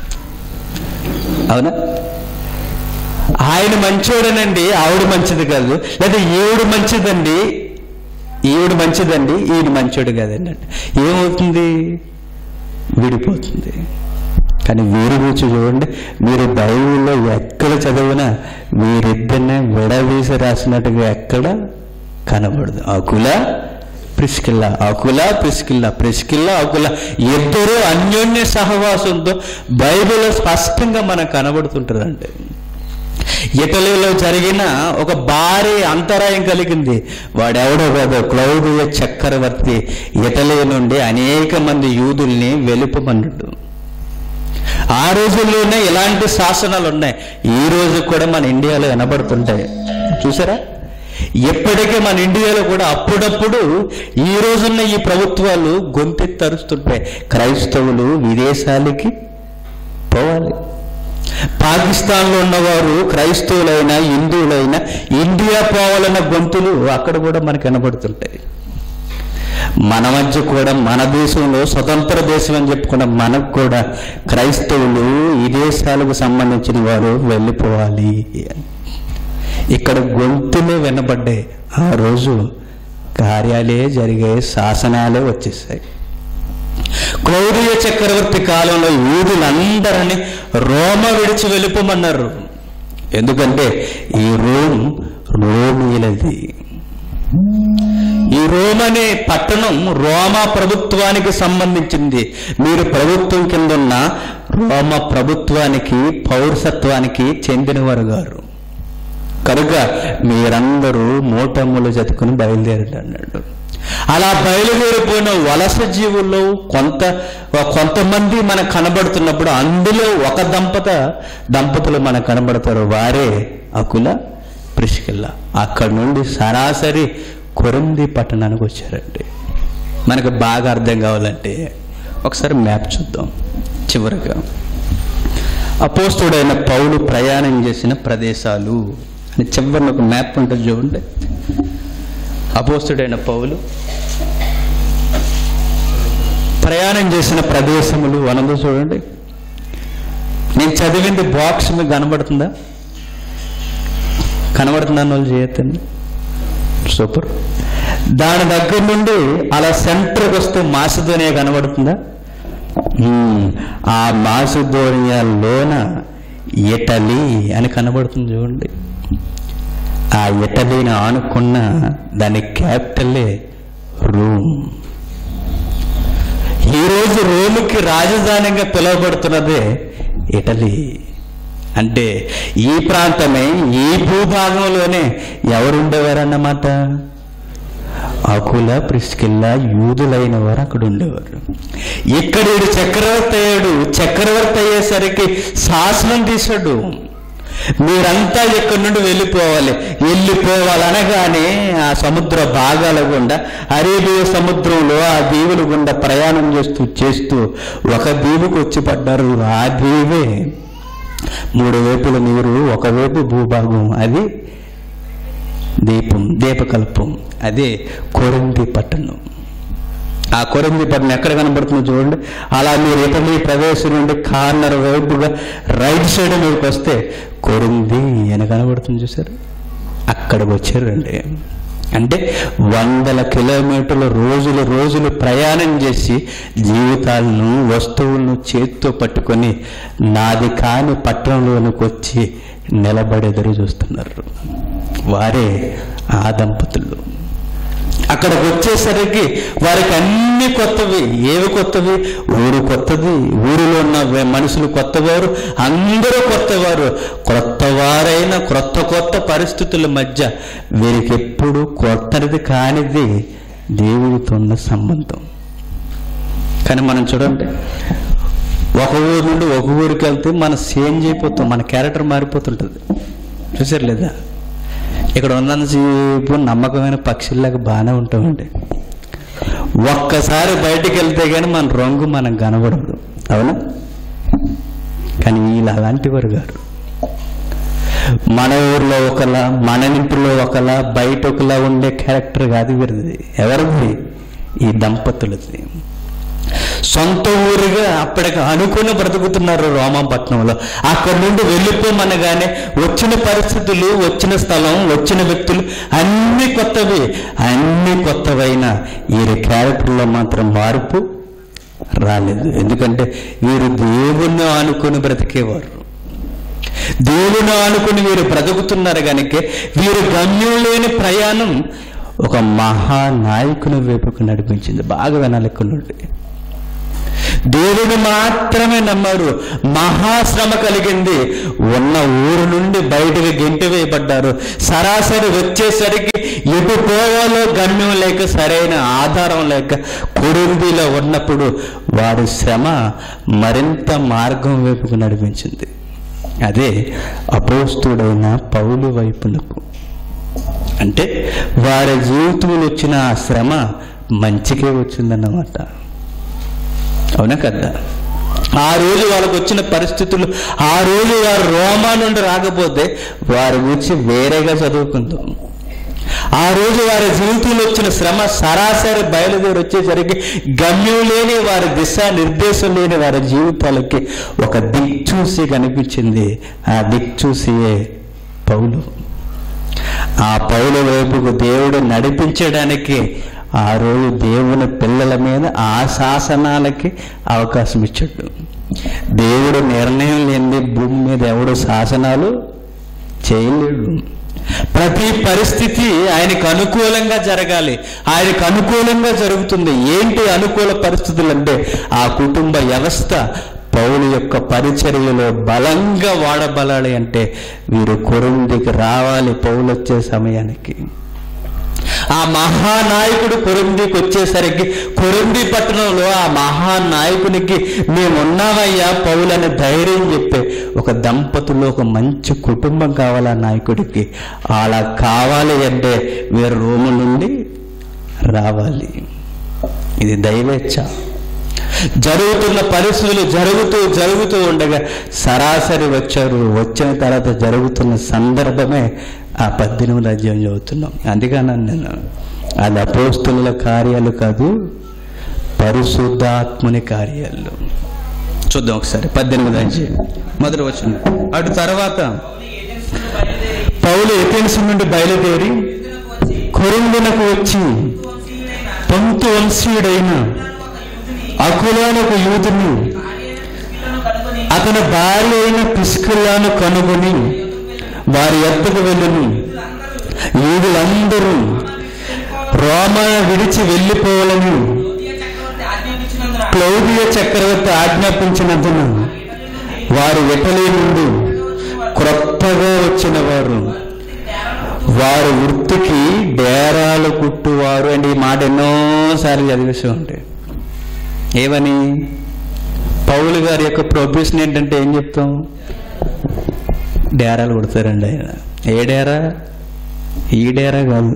[SPEAKER 1] అవునా ఆయన మంచోడనండి ఆవిడ మంచిది కాదు లేదా ఈవిడ మంచిదండి ఈవిడ మంచిదండి ఈయన మంచోడు కాదండి అంటే ఏమవుతుంది విడిపోతుంది కానీ వీరి గురించి చూడండి మీరు బైబిల్లో ఎక్కడ చదివినా వీరిద్దరినే విడదీసి రాసినట్టుగా ఎక్కడ కనబడదు Aquila Priscilla Aquila Priscilla Priscilla Aquila ఇద్దరు అన్యోన్య సహవాసంతో బైబిల్ స్పష్టంగా మనకు కనబడుతుంటుందండి ఇటలీలో జరిగిన ఒక భారీ అంతరాయం కలిగింది వాడెవడో కాదు క్లౌడియ చక్రవర్తి ఇటలీ నుండి అనేక మంది యూదుల్ని వెలుపమన్నాడు ఆ రోజుల్లోనే ఇలాంటి శాసనాలు ఉన్నాయి ఈ రోజు కూడా మన ఇండియాలో వినబడుతుంటాయి చూసారా ఎప్పటికీ మన ఇండియాలో కూడా అప్పుడప్పుడు ఈ రోజున్న ఈ ప్రభుత్వాలు గొంతెత్తి తరుస్తుంటాయి క్రైస్తవులు విదేశాలకి పోవాలి పాకిస్తాన్లో ఉన్నవారు క్రైస్తవులైనా హిందువులైనా ఇండియా పోవాలన్న గొంతులు అక్కడ కూడా మనకు వినబడుతుంటాయి మన మధ్య కూడా మన దేశంలో స్వతంత్ర దేశం అని చెప్పుకున్న మనకు కూడా క్రైస్తవులు ఈ దేశాలకు సంబంధించిన వారు వెళ్ళిపోవాలి ఇక్కడ గొంతులే వినబడ్డాయి ఆ రోజు కార్యాలే జరిగాయి శాసనాలే వచ్చేసాయి క్లౌరియ చక్రవర్తి కాలంలో యూదులందరినీ రోమ విడిచి వెళ్ళిపోమన్నారు ఎందుకంటే ఈ రోమ్ రోమిలది ఈ రోమ్ అనే పట్టణం రోమా ప్రభుత్వానికి సంబంధించింది మీరు ప్రభుత్వం కింద ఉన్న రోమ ప్రభుత్వానికి పౌరసత్వానికి చెందినవారు గారు కనుక మీరందరూ మూటమ్ములు జతుకుని బయలుదేరండి అన్నాడు అలా బయలుదేరిపోయిన వలస జీవుల్లో కొంత కొంతమంది మనకు కనబడుతున్నప్పుడు అందులో ఒక దంపత దంపతులు మనకు కనబడతారు వారే అకుల ప్రిష్కిల్ల అక్కడి నుండి సరాసరి కొరంది పట్టణానికి వచ్చారండి మనకు బాగా అర్థం కావాలంటే ఒకసారి మ్యాప్ చూద్దాం చివరిగా అపోస్తుడైన పౌలు ప్రయాణం చేసిన ప్రదేశాలు అని చివరిన ఒక మ్యాప్ ఉంటుంది చూడండి అపోస్తుడైన పౌలు ప్రయాణం చేసిన ప్రదేశములు అనందు చూడండి నేను చదివింది బాక్స్ మీకు కనబడుతుందా కనబడుతుందా వాళ్ళు చేయొద్దండి సూపర్ దాని దగ్గర నుండి అలా సెంటర్కి వస్తే మాసిధోనియా కనబడుతుందా మ్మ్. ఆ మాసిధోనియాలోన ఇటలీ అని కనబడుతుంది చూడండి ఆ ఇటలీని ఆనుకున్న దాని క్యాపిటలే రోమ్ ఈరోజు రోముకి రాజధానిగా పిలువబడుతున్నదే ఇటలీ అంటే ఈ ప్రాంతమే ఈ భూభాగంలోనే ఎవరుండేవారన్నమాట అకుల ప్రిస్కిల్ల యూదులైన వారు అక్కడ ఉండేవారు ఇక్కడ ఈడు చక్రవర్తి అయ్యాడు చక్రవర్తి అయ్యేసరికి శాసనం తీశాడు మీరంతా ఇక్కడి నుండి వెళ్ళిపోవాలి వెళ్ళిపోవాలనగానే ఆ సముద్ర భాగాల గుండా అరేబియా సముద్రంలో ఆ దీవుల గుండా ప్రయాణం చేస్తూ చేస్తూ ఒక దీవుకు వచ్చి పడ్డారు ఆ దీవే మూడు వైపుల నీరు ఒకవైపు భూభాగం అది దీపం దీపకల్పం అదే కొరంది పట్టణం ఆ కొరంది పట్టణం ఎక్కడ కనబడుతుందో చూడండి అలా మీరు ఇటలీ ప్రవేశం నుండి కార్నర్ వైపుగా రైట్ సైడ్ మీకు వస్తే కొరింది అని కనబడుతుంది చూసారు అక్కడికి వచ్చారండి అంటే వందల కిలోమీటర్ల రోజులు రోజులు ప్రయాణం చేసి జీవితాలను వస్తువులను చేత్తో పట్టుకొని నాది కాని పట్టణంలోనికి వచ్చి నిలబడి ఎదురు చూస్తున్నారు వారే ఆ దంపతులు అక్కడికి వచ్చేసరికి వారికి అన్ని కొత్తవి ఏవి కొత్తవి ఊరు కొత్తది ఊరిలో ఉన్న వే- మనుషులు కొత్తవారు అందరూ కొత్తవారు కొత్తవారైన కొత్త కొత్త పరిస్థితుల మధ్య వీరికి ఎప్పుడు కొత్తది కానిది దేవుడితో ఉన్న సంబంధం కానీ మనం చూడండి ఒక ఊరు నుండి ఒక ఊరికి వెళ్తే మనం చేంజ్ అయిపోతాం మన క్యారెక్టర్ మారిపోతుంటుంది చూసారు లేదా ఇక్కడ ఉన్నంతసేపు నమ్మకమైన పక్షుల్లాగా బాగానే ఉంటామండి ఒక్కసారి బయటికి వెళ్తే కానీ మన రంగు మనకు కనబడదు అవునా కానీ వీళ్ళు అలాంటి వారు గారు మన ఊర్లో ఒకలా మన ఇంటిలో ఒకలా బయట ఒకలా ఉండే క్యారెక్టర్ కాదు వీరిది ఎవరిది ఈ దంపతులది సొంత ఊరుగా అప్పటికి అనుకుని బ్రతుకుతున్నారు రోమాపట్నంలో అక్కడి నుండి వెళ్ళిపోమనగానే వచ్చిన పరిస్థితులు వచ్చిన స్థలం వచ్చిన వ్యక్తులు అన్ని కొత్తవి అన్ని కొత్తవైన వీరి క్యారెక్టర్లో మాత్రం మార్పు రాలేదు ఎందుకంటే వీరు దేవుణ్ణి ఆనుకొని బ్రతికేవారు దేవుని ఆనుకుని వీరు బ్రతుకుతున్నారు కనుక వీరు గమ్యం లేని ప్రయాణం ఒక మహానాయకుని వైపుకు నడిపించింది బాగా వినాలి ఇక్కడ నుండి దేవుడు మాత్రమే నమ్మారు మహాశ్రమ కలిగింది ఉన్న ఊరు నుండి బయటకు గెంటి వేయబడ్డారు సరాసరి వచ్చేసరికి ఎటు పోవాలో గమ్యం లేక సరైన ఆధారం లేక కొడుంబిలో ఉన్నప్పుడు వారి శ్రమ మరింత మార్గం వైపుకు నడిపించింది అదే అపోస్తుడైన పౌలు వైపునకు అంటే వారి జీవితంలో వచ్చిన ఆ శ్రమ మంచికే వచ్చిందన్నమాట అవునా కదా ఆ రోజు వాళ్ళకు వచ్చిన పరిస్థితులు ఆ రోజు వారు రోమా నుండి రాకపోతే వారి గురించి వేరేగా చదువుకుందాం ఆ రోజు వారి జీవితంలో వచ్చిన శ్రమ సరాసరి బయలుదేరి వచ్చేసరికి గమ్యం లేని వారి దిశ నిర్దేశం లేని వారి జీవితాలకి ఒక దిక్ చూసి కనిపించింది ఆ దిక్ చూసియే పౌలు ఆ పౌల వైపుకు దేవుడు నడిపించడానికి ఆ రోజు దేవుని పిల్లల మీద ఆ శాసనాలకి అవకాశం ఇచ్చాడు దేవుడు నిర్ణయం లేని భూమి మీద ఎవడు శాసనాలు చేయలేడు ప్రతి పరిస్థితి ఆయనకు అనుకూలంగా జరగాలి ఆయనకు అనుకూలంగా జరుగుతుంది ఏంటి అనుకూల పరిస్థితులు అంటే ఆ కుటుంబ వ్యవస్థ పౌలు యొక్క పరిచర్యలో బలంగా వాడబలాలి అంటే వీరు కొరిందికి రావాలి పౌలు వచ్చే సమయానికి ఆ మహానాయకుడు కొరిందికి వచ్చేసరికి కొరింది పట్టణంలో ఆ మహానాయకునికి మేమున్నామయ్యా పౌలని ధైర్యం చెప్పే ఒక దంపతులు ఒక మంచి కుటుంబం కావాలి ఆ నాయకుడికి అలా కావాలి అంటే వీరు రోము నుండి రావాలి ఇది దైవేచ్ఛ జరుగుతున్న పరిస్థితులు జరుగుతూ జరుగుతూ ఉండగా సరాసరి వచ్చారు వచ్చిన తర్వాత జరుగుతున్న సందర్భమే ఆ పద్దెనిమిది అధ్యాయం చదువుతున్నాం అందుకన్నాను నేను అది అపోస్తుల కార్యాలు కాదు పరిశుద్ధాత్ముని కార్యాలు చూద్దాం ఒకసారి పద్దెనిమిది అధ్యాయం మొదటి వచ్చిన అటు తర్వాత పౌలు ఎథెన్స్ నుండి బయలుదేరి కొరిందునకు వచ్చి పంతు వంశీయుడైన అకులానకు యూదుని అతని భార్య అయిన పిస్కులాను కనుగొని వారి ఎద్దకు వెళ్ళును యూదులందరూ రోమా విడిచి వెళ్ళిపోవాలని క్లౌదియ చక్రవర్తి ఆజ్ఞాపించినందున వారు ఇటలీ నుండి క్రొత్తగా వచ్చిన వారు వారు వృత్తికి డేరాలు కుట్టువారు అని ఈ మాట ఎన్నోసార్లు చదివేస్తూ ఉంటాయి ఏమని పౌలు గారి యొక్క ప్రొఫెషన్ ఏంటంటే ఏం చెప్తాం డేరాలు కుడతారండి ఆయన ఏ డేరా ఈ డేరా కాదు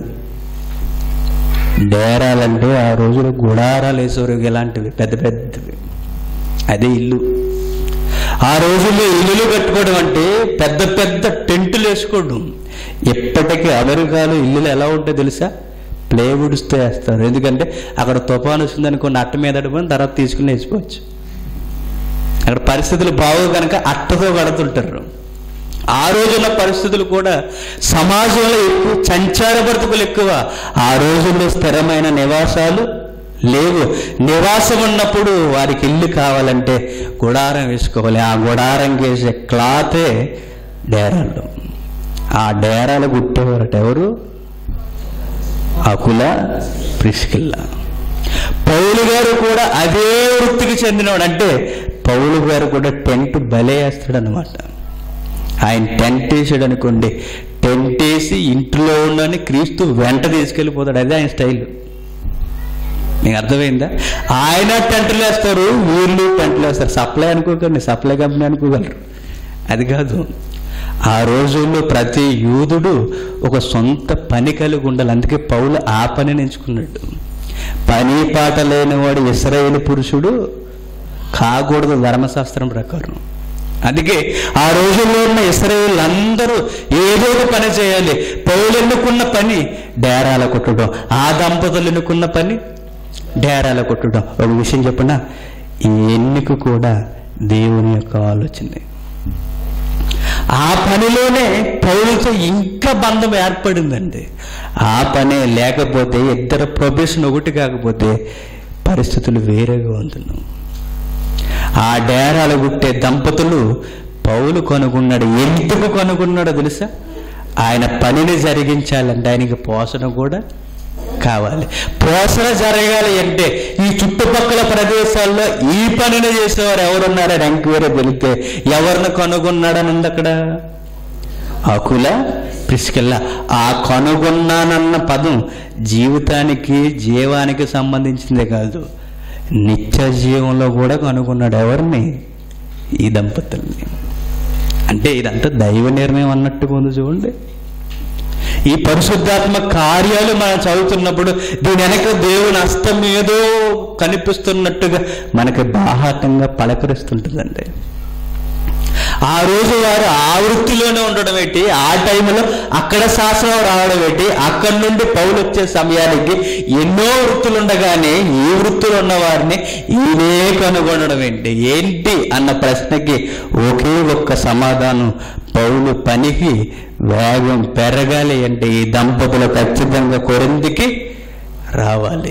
[SPEAKER 1] డేరాలంటే ఆ రోజులు గుడారాలు వేసేవారు ఇలాంటివి పెద్ద పెద్దవి అదే ఇల్లు ఆ రోజుల్లో ఇల్లులు కట్టుకోవడం అంటే పెద్ద పెద్ద టెంటులు వేసుకోవడం ఎప్పటికీ అమెరికాలో ఇల్లులు ఎలా ఉంటాయో తెలుసా ప్లేవుడ్స్తో వేస్తారు ఎందుకంటే అక్కడ తుఫాను వచ్చిందనుకోండి అట్ట మీద అడుగుని తర్వాత తీసుకుని వేసుకోవచ్చు అక్కడ పరిస్థితులు బాగోవు కనుక అట్టతో కడుతుంటారు ఆ రోజున్న పరిస్థితులు కూడా సమాజంలో ఎక్కువ సంచార బ్రతుకులు ఎక్కువ ఆ రోజుల్లో స్థిరమైన నివాసాలు లేవు నివాసం ఉన్నప్పుడు వారికి ఇల్లు కావాలంటే గుడారం వేసుకోవాలి ఆ గుడారం వేసే క్లాతే డేరాలు ఆ డేరాలు గుట్టేవారట ఎవరు అకుల ప్రిస్కిల్ల పౌలు గారు కూడా అదే వృత్తికి చెందినవాడు అంటే పౌలు గారు కూడా టెంట్ బలే వేస్తాడు అనమాట ఆయన టెంట్ వేసాడు అనుకోండి టెంట్ వేసి ఇంట్లో ఉండని క్రీస్తు వెంట తీసుకెళ్ళిపోతాడు అదే ఆయన స్టైల్ నీకు అర్థమైందా ఆయన టెంట్లు వేస్తారు వీళ్ళు టెంట్లు వేస్తారు సప్లై అనుకోకండి సప్లై కంపెనీ అనుకోగలరు అది కాదు ఆ రోజుల్లో ప్రతి యూదుడు ఒక సొంత పని కలిగి ఉండాలి అందుకే పౌలు ఆ పనిని ఎంచుకున్నాడు పని పాట లేనివాడు ఇస్రాయేల్ పురుషుడు కాకూడదు ధర్మశాస్త్రం ప్రకారం అందుకే ఆ రోజుల్లో ఉన్న ఇస్రాయేల్ అందరూ ఏదో ఒక పని చేయాలి పౌలు ఎన్నుకున్న పని డేరాల కొట్టడం ఆ దంపతులు ఎన్నుకున్న పని డేరాల కొట్టడం ఒక విషయం చెప్పిన ఈ ఎన్నిక కూడా దేవుని యొక్క ఆలోచనే ఆ పనిలోనే పౌరులతో ఇంకా బంధం ఏర్పడిందండి ఆ పనే లేకపోతే ఇద్దరు ప్రొఫెషన్ ఒకటి కాకపోతే పరిస్థితులు వేరేగా ఉంటున్నాం ఆ డేరాలు గుట్టే దంపతులు పౌలు కొనుక్కున్నాడు ఎందుకు కొనుక్కున్నాడో తెలుసా ఆయన పనిని జరిగించాలంటే ఆయనకి పోషణ కూడా కావాలి పోషణ జరగాలి అంటే ఈ చుట్టుపక్కల ప్రదేశాల్లో ఈ పనిని చేసేవారు ఎవరున్నారని ఎంక్వైరీ వెళితే ఎవరిని కనుగొన్నాడని ఉంది అక్కడ ఆకుల పిసికెళ్ళ ఆ కనుగొన్నానన్న పదం జీవితానికి జీవానికి సంబంధించిందే కాదు నిత్య జీవంలో కూడా కనుగొన్నాడు ఎవరిని ఈ దంపతుల్ని అంటే ఇదంతా దైవ నిర్ణయం అన్నట్టుగా ఉంది చూడండి ఈ పరిశుద్ధాత్మ కార్యాలు మనం చదువుతున్నప్పుడు దీని వెనక దేవుని హస్తం ఏదో కనిపిస్తున్నట్టుగా మనకి బాహాటంగా పలకరిస్తుంటుందండి ఆ రోజు వారు ఆ వృత్తిలోనే ఉండడం ఏంటి ఆ టైంలో అక్కడ శాసనం రావడం ఏంటి అక్కడి నుండి పౌలు వచ్చే సమయానికి ఎన్నో వృత్తులు ఉండగానే ఈ వృత్తులు ఉన్న వారిని ఈయనే కనుగొనడం ఏంటి ఏంటి అన్న ప్రశ్నకి ఒకే ఒక్క సమాధానం పౌలు పనికి వేగం పెరగాలి అంటే ఈ దంపతులు ఖచ్చితంగా కొరిందికి రావాలి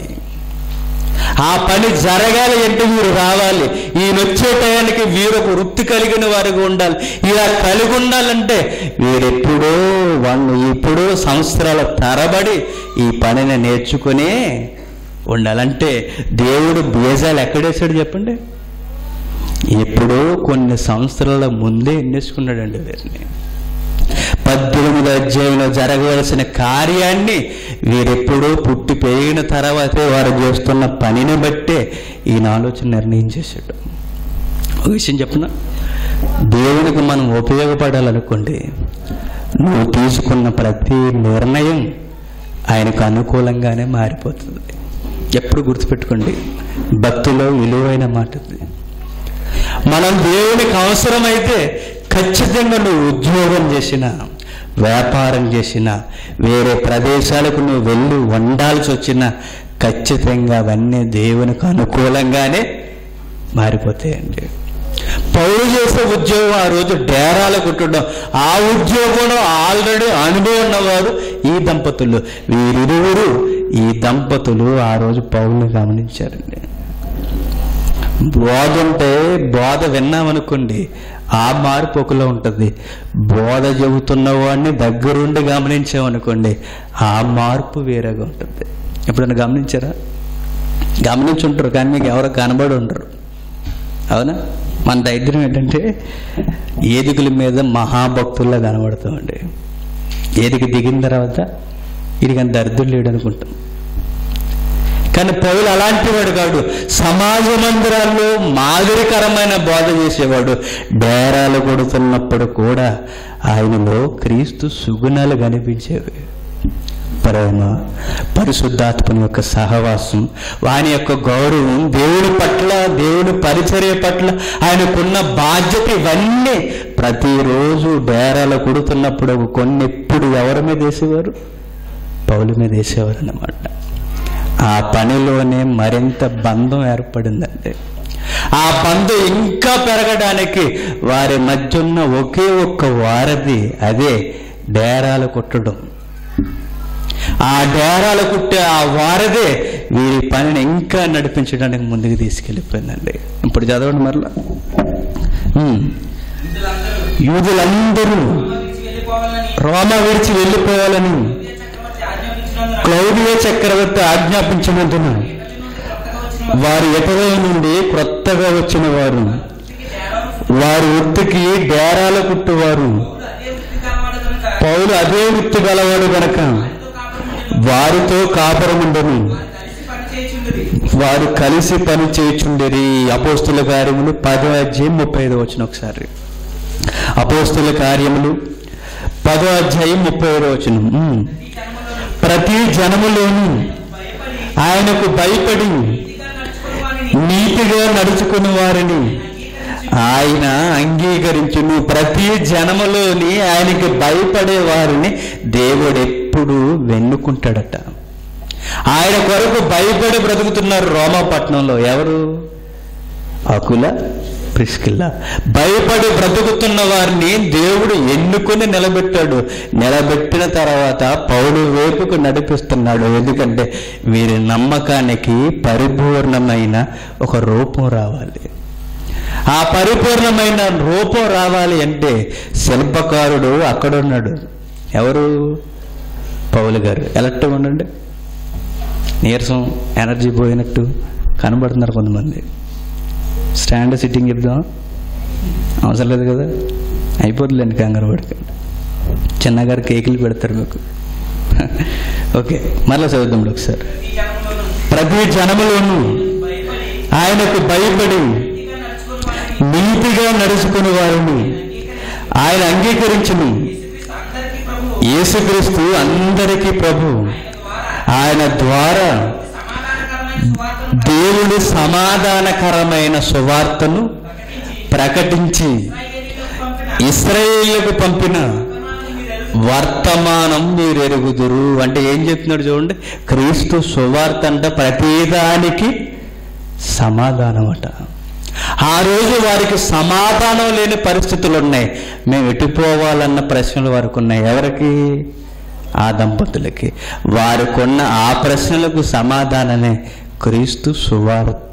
[SPEAKER 1] ఆ పని జరగాలి అంటే వీరు రావాలి ఈయన వచ్చే టయానికి వీరు ఒక వృత్తి కలిగిన వారిగా ఉండాలి ఇలా కలిగి ఉండాలంటే వీరెప్పుడో వాళ్ళు ఎప్పుడో సంవత్సరాల తరబడి ఈ పనిని నేర్చుకునే ఉండాలంటే దేవుడు బీజాలు ఎక్కడేసాడు చెప్పండి ఎప్పుడో కొన్ని సంవత్సరాల ముందే ఎన్నేసుకున్నాడండి వీరిని పద్దెనిమిది అధ్యాయంలో జరగవలసిన కార్యాన్ని వీరెప్పుడూ పుట్టి పెరిగిన తర్వాతే వారు చేస్తున్న పనిని బట్టే ఈయన ఆలోచన నిర్ణయం చేశాడు ఒక విషయం చెప్పిన దేవునికి మనం ఉపయోగపడాలనుకోండి నువ్వు తీసుకున్న ప్రతి నిర్ణయం ఆయనకు అనుకూలంగానే మారిపోతుంది ఎప్పుడు గుర్తుపెట్టుకోండి భక్తిలో విలువైన మాట ఇది. మనం దేవునికి అవసరమైతే ఖచ్చితంగా నువ్వు ఉద్యోగం చేసినా వ్యాపారం చేసినా వేరే ప్రదేశాలకు నువ్వు వెళ్ళి వండాల్సి వచ్చినా ఖచ్చితంగా అవన్నీ దేవునికి అనుకూలంగానే మారిపోతాయండి పౌరు చేసే ఉద్యోగం ఆ రోజు డేరాలు కుట్టడం ఆ ఉద్యోగంలో ఆల్రెడీ అనుభవం ఉన్నవారు ఈ దంపతులు వీరిరువురు ఈ దంపతులు ఆ రోజు పౌరుని గమనించారండి బోధ ఉంటే బోధ విన్నామనుకోండి ఆ మార్పు ఒకలో ఉంటుంది బోధ చెబుతున్న వాడిని దగ్గరుండి గమనించామనుకోండి ఆ మార్పు వేరేగా ఉంటుంది ఎప్పుడైనా గమనించారా గమనించుంటారు కానీ మీకు ఎవరు కనబడి ఉండరు అవునా మన దైద్యం ఏంటంటే ఏదికల మీద మహాభక్తుల్లా కనబడతామండి ఏదిక దిగిన తర్వాత ఇది అంత దరిద్రులు లేడు అనుకుంటాం కానీ పౌలు అలాంటి వాడు కాడు సమాజ మందిరాల్లో మాదిరికరమైన బోధ చేసేవాడు డేరాలు కొడుతున్నప్పుడు కూడా ఆయనలో క్రీస్తు సుగుణాలు కనిపించేవి ప్రేమ పరిశుద్ధాత్మని యొక్క సహవాసం వాని యొక్క గౌరవం దేవుని పట్ల దేవుని పరిచర్య పట్ల ఆయనకున్న బాధ్యత ఇవన్నీ ప్రతిరోజు డేరాలు కొడుతున్నప్పుడు ఒక కొన్ని ఎప్పుడు ఎవరి మీద వేసేవారు పౌలు మీద వేసేవారు అన్నమాట ఆ పనిలోనే మరింత బంధం ఏర్పడిందండి ఆ బంధం ఇంకా పెరగడానికి వారి మధ్య ఉన్న ఒకే ఒక్క వారధి అదే డేరాలు కుట్టడం ఆ డేరాలు కుట్టే ఆ వారదే వీరి పనిని ఇంకా నడిపించడానికి ముందుకు తీసుకెళ్ళిపోయిందండి ఇప్పుడు చదవండి మరలా ఉమ్.
[SPEAKER 2] యూదులందరూ
[SPEAKER 1] యూదులందరూ
[SPEAKER 2] విడిచి వెళ్ళిపోవాలని
[SPEAKER 1] రోమా విడిచి వెళ్ళిపోవాలని
[SPEAKER 2] చక్రవర్తి ఆజ్ఞాపించినందున
[SPEAKER 1] క్లౌడియ చక్రవర్తి ఆజ్ఞాపించినందున
[SPEAKER 2] కొత్తగా వచ్చిన
[SPEAKER 1] వారు ఎటవై నుండి క్రొత్తగా వచ్చిన వారు
[SPEAKER 2] వృత్తికి డేరాలు
[SPEAKER 1] వారి వృత్తికి డేరాలు కుట్టువారు
[SPEAKER 2] పౌలు అదే వృత్తి కలవాడు కనుక
[SPEAKER 1] వారితో
[SPEAKER 2] వారితో కాపురం ఉండెను.
[SPEAKER 1] కాపురం ఉండను
[SPEAKER 2] కలిసి పని చేయుచుండిరి.
[SPEAKER 1] వారు కలిసి పని చేయుచుండేది అపోస్తుల కార్యములు పదో అధ్యాయం ముప్పై ఐదు వచ్చిన ఒకసారి అపోస్తుల కార్యములు పదో అధ్యాయం ముప్పై ఐదో వచ్చిన
[SPEAKER 2] ఈ జనములోని
[SPEAKER 1] ప్రతి జనములోను
[SPEAKER 2] భయపడి
[SPEAKER 1] ఆయనకు భయపడి
[SPEAKER 2] నీతిగా నడుచుకుని వారిని
[SPEAKER 1] నీతిగా నడుచుకుని వారిని ఆయన అంగీకరించును ప్రతి జనములోని ఆయనకి భయపడే వారిని దేవుడు ఎప్పుడు వెన్నుకుంటాడట ఆయన కొరకు భయపడి బ్రతుకుతున్నారు రోమాపట్నంలో ఎవరు అకుల ప్రిస్కిల్ల భయపడి బ్రతుకుతున్న వారిని దేవుడు ఎన్నుకొని నిలబెట్టాడు నిలబెట్టిన తర్వాత పౌలు వైపుకు నడిపిస్తున్నాడు ఎందుకంటే వీరి నమ్మకానికి పరిపూర్ణమైన ఒక రూపం రావాలి ఆ పరిపూర్ణమైన రూపం రావాలి అంటే శిల్పకారుడు అక్కడ ఉన్నాడు ఎవరు పౌలు గారు ఎలక్ట్ ఉండండి నీరసం ఎనర్జీ పోయినట్టు కనబడుతున్నారు కొంతమంది స్టాండ్ సిట్టింగ్ ఇద్దాం అవసరం లేదు కదా అయిపోతుందండి కంగారు పడకండి చిన్నగారు కేకులు పెడతారు మీకు ఓకే మరలా చదువుతాం ఒకసారి
[SPEAKER 2] ప్రతి జనములోను
[SPEAKER 1] ప్రతి జనములోను
[SPEAKER 2] భయపడి
[SPEAKER 1] ఆయనకు భయపడి
[SPEAKER 2] నీతిగా నడుచుకుని వారిని
[SPEAKER 1] నీతిగా నడుచుకుని వారిని ఆయన అంగీకరించును
[SPEAKER 2] యేసుక్రీస్తు అందరికీ ప్రభు
[SPEAKER 1] యేసుక్రీస్తు అందరికీ ప్రభు
[SPEAKER 2] ఆయన ద్వారా
[SPEAKER 1] ఆయన ద్వారా
[SPEAKER 2] సమాధానకరమైన సువార్తను
[SPEAKER 1] దేవుడు సమాధానకరమైన సువార్తను
[SPEAKER 2] ప్రకటించి
[SPEAKER 1] ప్రకటించి
[SPEAKER 2] ఇశ్రాయేలీయులకు పంపిన
[SPEAKER 1] ఇస్రాయేళ్లకు పంపిన
[SPEAKER 2] వర్తమానం
[SPEAKER 1] వర్తమానం
[SPEAKER 2] మీరు ఎరుగుదురు.
[SPEAKER 1] మీరు ఎరుగుదురు అంటే ఏం చెప్తున్నాడు చూడండి క్రీస్తు సువార్త అంటే ప్రతిదానికి సమాధానం అట ఆ రోజు వారికి సమాధానం లేని పరిస్థితులు ఉన్నాయి మేము ఎటుపోవాలన్న ప్రశ్నలు వారికి ఉన్నాయి ఎవరికి ఆ దంపతులకి వారికున్న ఆ ప్రశ్నలకు సమాధానమే క్రీస్తు సువార్త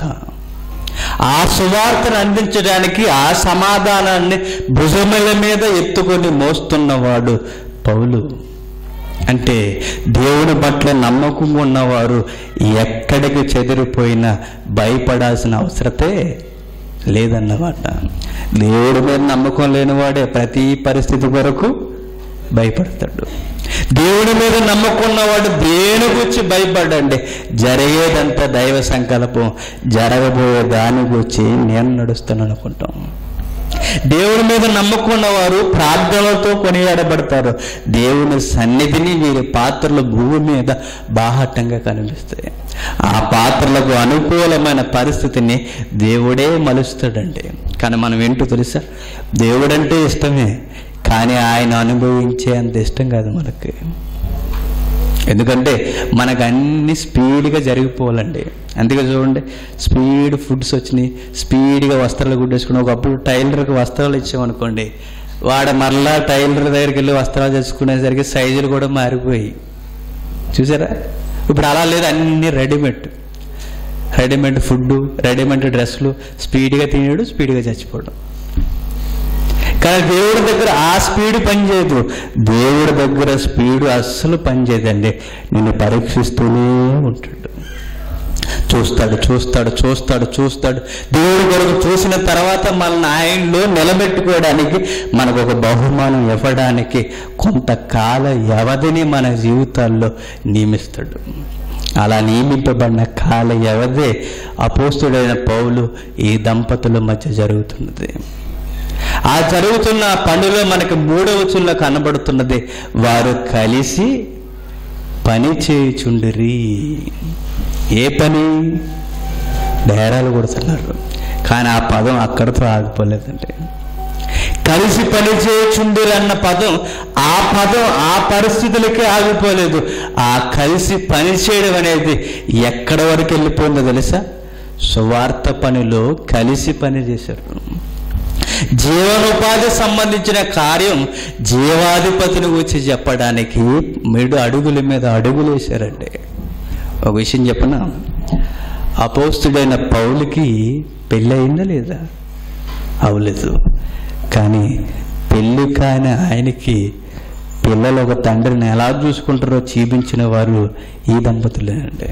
[SPEAKER 1] ఆ సువార్తను అందించడానికి ఆ సమాధానాన్ని భుజముల మీద ఎత్తుకొని మోస్తున్నవాడు పౌలు అంటే దేవుని పట్ల నమ్మకం ఉన్నవారు ఎక్కడికి చెదిరిపోయినా భయపడాల్సిన అవసరతే లేదన్నమాట దేవుడి మీద నమ్మకం లేనివాడే ప్రతి పరిస్థితి కొరకు భయపడతాడు దేవుడి మీద నమ్మకం ఉన్నవాడు దేని గురించి భయపడండి జరిగేదంతా దైవ సంకల్పం జరగబోయే దాని గురించి నేను నడుస్తాను అనుకుంటాం దేవుడి మీద నమ్మకం ఉన్నవారు ప్రార్థనలతో కొనియాడబడతారు దేవుని సన్నిధిని వీరి పాత్రలు భూమి మీద బాహటంగా కనిపిస్తాయి ఆ పాత్రలకు అనుకూలమైన పరిస్థితిని దేవుడే మలుస్తాడండి కానీ మనం ఏంటో తెలుసా దేవుడంటే ఇష్టమే కానీ ఆయన అనుభవించే అంత ఇష్టం కాదు మనకి ఎందుకంటే మనకు అన్ని స్పీడ్గా జరిగిపోవాలండి అందుకే చూడండి స్పీడ్ ఫుడ్స్ వచ్చినాయి స్పీడ్గా వస్త్రాలు గుడ్డేసుకుని ఒకప్పుడు టైలర్కి వస్త్రాలు ఇచ్చామనుకోండి వాడు మరలా టైలర్ దగ్గరికి వెళ్ళి వస్త్రాలు తెచ్చుకునేసరికి సైజులు కూడా మారిపోయి చూసారా ఇప్పుడు అలా లేదు అన్ని రెడీమేడ్ రెడీమేడ్ ఫుడ్ రెడీమేడ్ డ్రెస్సులు స్పీడ్గా తినేడు స్పీడ్గా చచ్చిపోవడం కానీ దేవుడి దగ్గర ఆ స్పీడ్ పనిచేయదు దేవుడి దగ్గర స్పీడ్ అస్సలు పనిచేయదండి నిన్ను పరీక్షిస్తూనే ఉంటాడు చూస్తాడు చూస్తాడు చూస్తాడు చూస్తాడు దేవుడి కొరకు చూసిన తర్వాత మనల్ని ఆయనలో నిలబెట్టుకోవడానికి మనకు ఒక బహుమానం ఇవ్వడానికి కొంతకాల వ్యవధిని మన జీవితాల్లో నియమిస్తాడు అలా నియమింపబడిన కాల వ్యవధే అపోస్తుడైన పౌలు ఈ దంపతుల మధ్య జరుగుతున్నది ఆ జరుగుతున్న పనిలో మనకి మూడవ చుల్లో కనబడుతున్నది వారు కలిసి పని చేయుచుండిరి ఏ పని డేరాలు కొడుతున్నారు కానీ ఆ పదం అక్కడితో ఆగిపోలేదండి కలిసి పని చేయుచుండిరి అన్న పదం ఆ పదం ఆ పరిస్థితులకే ఆగిపోలేదు ఆ కలిసి పని చేయడం అనేది ఎక్కడ వరకు వెళ్ళిపోయిందో తెలుసా సువార్త పనిలో కలిసి పని చేశారు జీవనోపాధి సంబంధించిన కార్యం జీవాధిపతిని వచ్చి చెప్పడానికి మీరు అడుగుల మీద అడుగులు వేశారండి ఒక విషయం చెప్పనా అపోస్తుడైన పౌలకి పెళ్ళి అయిందా లేదా అవలేదు కానీ పెళ్ళి కాని ఆయనకి పిల్లలు ఒక తండ్రిని ఎలా చూసుకుంటారో చూపించిన వారు ఈ దంపతులేనండి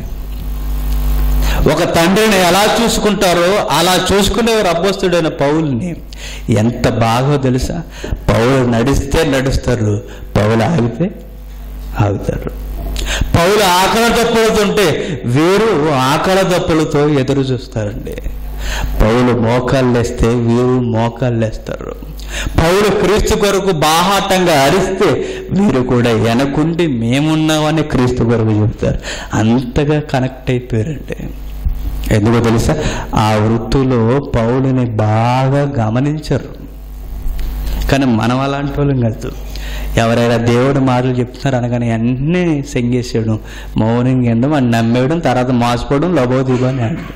[SPEAKER 1] ఒక తండ్రిని ఎలా చూసుకుంటారో అలా చూసుకునేవారు అబ్బోస్తుడైన పౌల్ని ఎంత బాగో తెలుసా పౌలు నడిస్తే నడుస్తారు పౌలు ఆగితే ఆగుతారు పౌలు ఆకలి దప్పులతుంటే వీరు ఆకలి దప్పులతో ఎదురు చూస్తారండి పౌలు మోకాళ్ళు వేస్తే వీరు మోకాళ్ళు వేస్తారు పౌలు క్రీస్తు కొరకు బాహాటంగా అరిస్తే వీరు కూడా వెనకుండి మేమున్నామని క్రీస్తు కొరకు చెబుతారు అంతగా కనెక్ట్ అయిపోయారండి ఎందుకో తెలుసా ఆ వృత్తిలో పౌలుని బాగా గమనించరు కానీ మనం అలాంటి వాళ్ళం కాదు ఎవరైనా దేవుడు మాటలు చెప్తున్నారు అనగానే అన్నీ సెంగేసాడు మౌనంగా ఎండం అని నమ్మేయడం తర్వాత మోసపోవడం లబోదిబో అని అనడం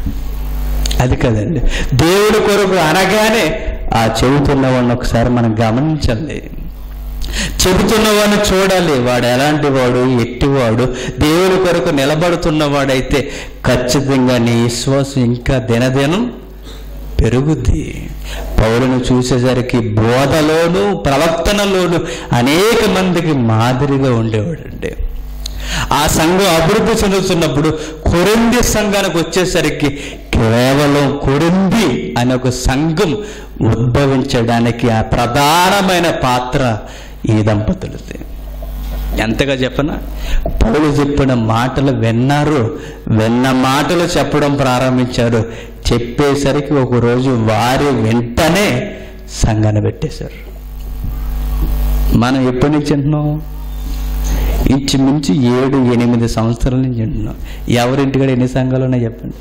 [SPEAKER 1] అది కదండి దేవుడి కొరకు అనగానే ఆ చెబుతున్న వాడిని ఒకసారి మనం గమనించాలి చెబుతున్నవాడిని చూడాలి వాడు ఎలాంటి వాడు ఎట్టివాడు దేవుడి కొరకు నిలబడుతున్నవాడైతే ఖచ్చితంగా నీ విశ్వాసం ఇంకా దినదినం పెరుగుద్ది పౌరును చూసేసరికి బోధలోను ప్రవర్తనలోను అనేక మందికి మాదిరిగా ఉండేవాడండి ఆ సంఘం అభివృద్ధి చెందుతున్నప్పుడు కొరింది సంఘానికి వచ్చేసరికి కేవలం కొరింది అనే ఒక సంఘం ఉద్భవించడానికి ఆ ప్రధానమైన పాత్ర ఈ దంపతులది ఎంతగా చెప్పనా పౌలు చెప్పిన మాటలు విన్నారు విన్న మాటలు చెప్పడం ప్రారంభించారు చెప్పేసరికి ఒకరోజు వారి వెంటనే సంఘాన్ని పెట్టేశారు మనం ఎప్పటి నుంచి వింటున్నాం ఇంచుమించు ఏడు ఎనిమిది సంవత్సరాల నుంచి వింటున్నాం ఎవరింటికాడ ఎన్ని సంఘాలు ఉన్నాయి చెప్పండి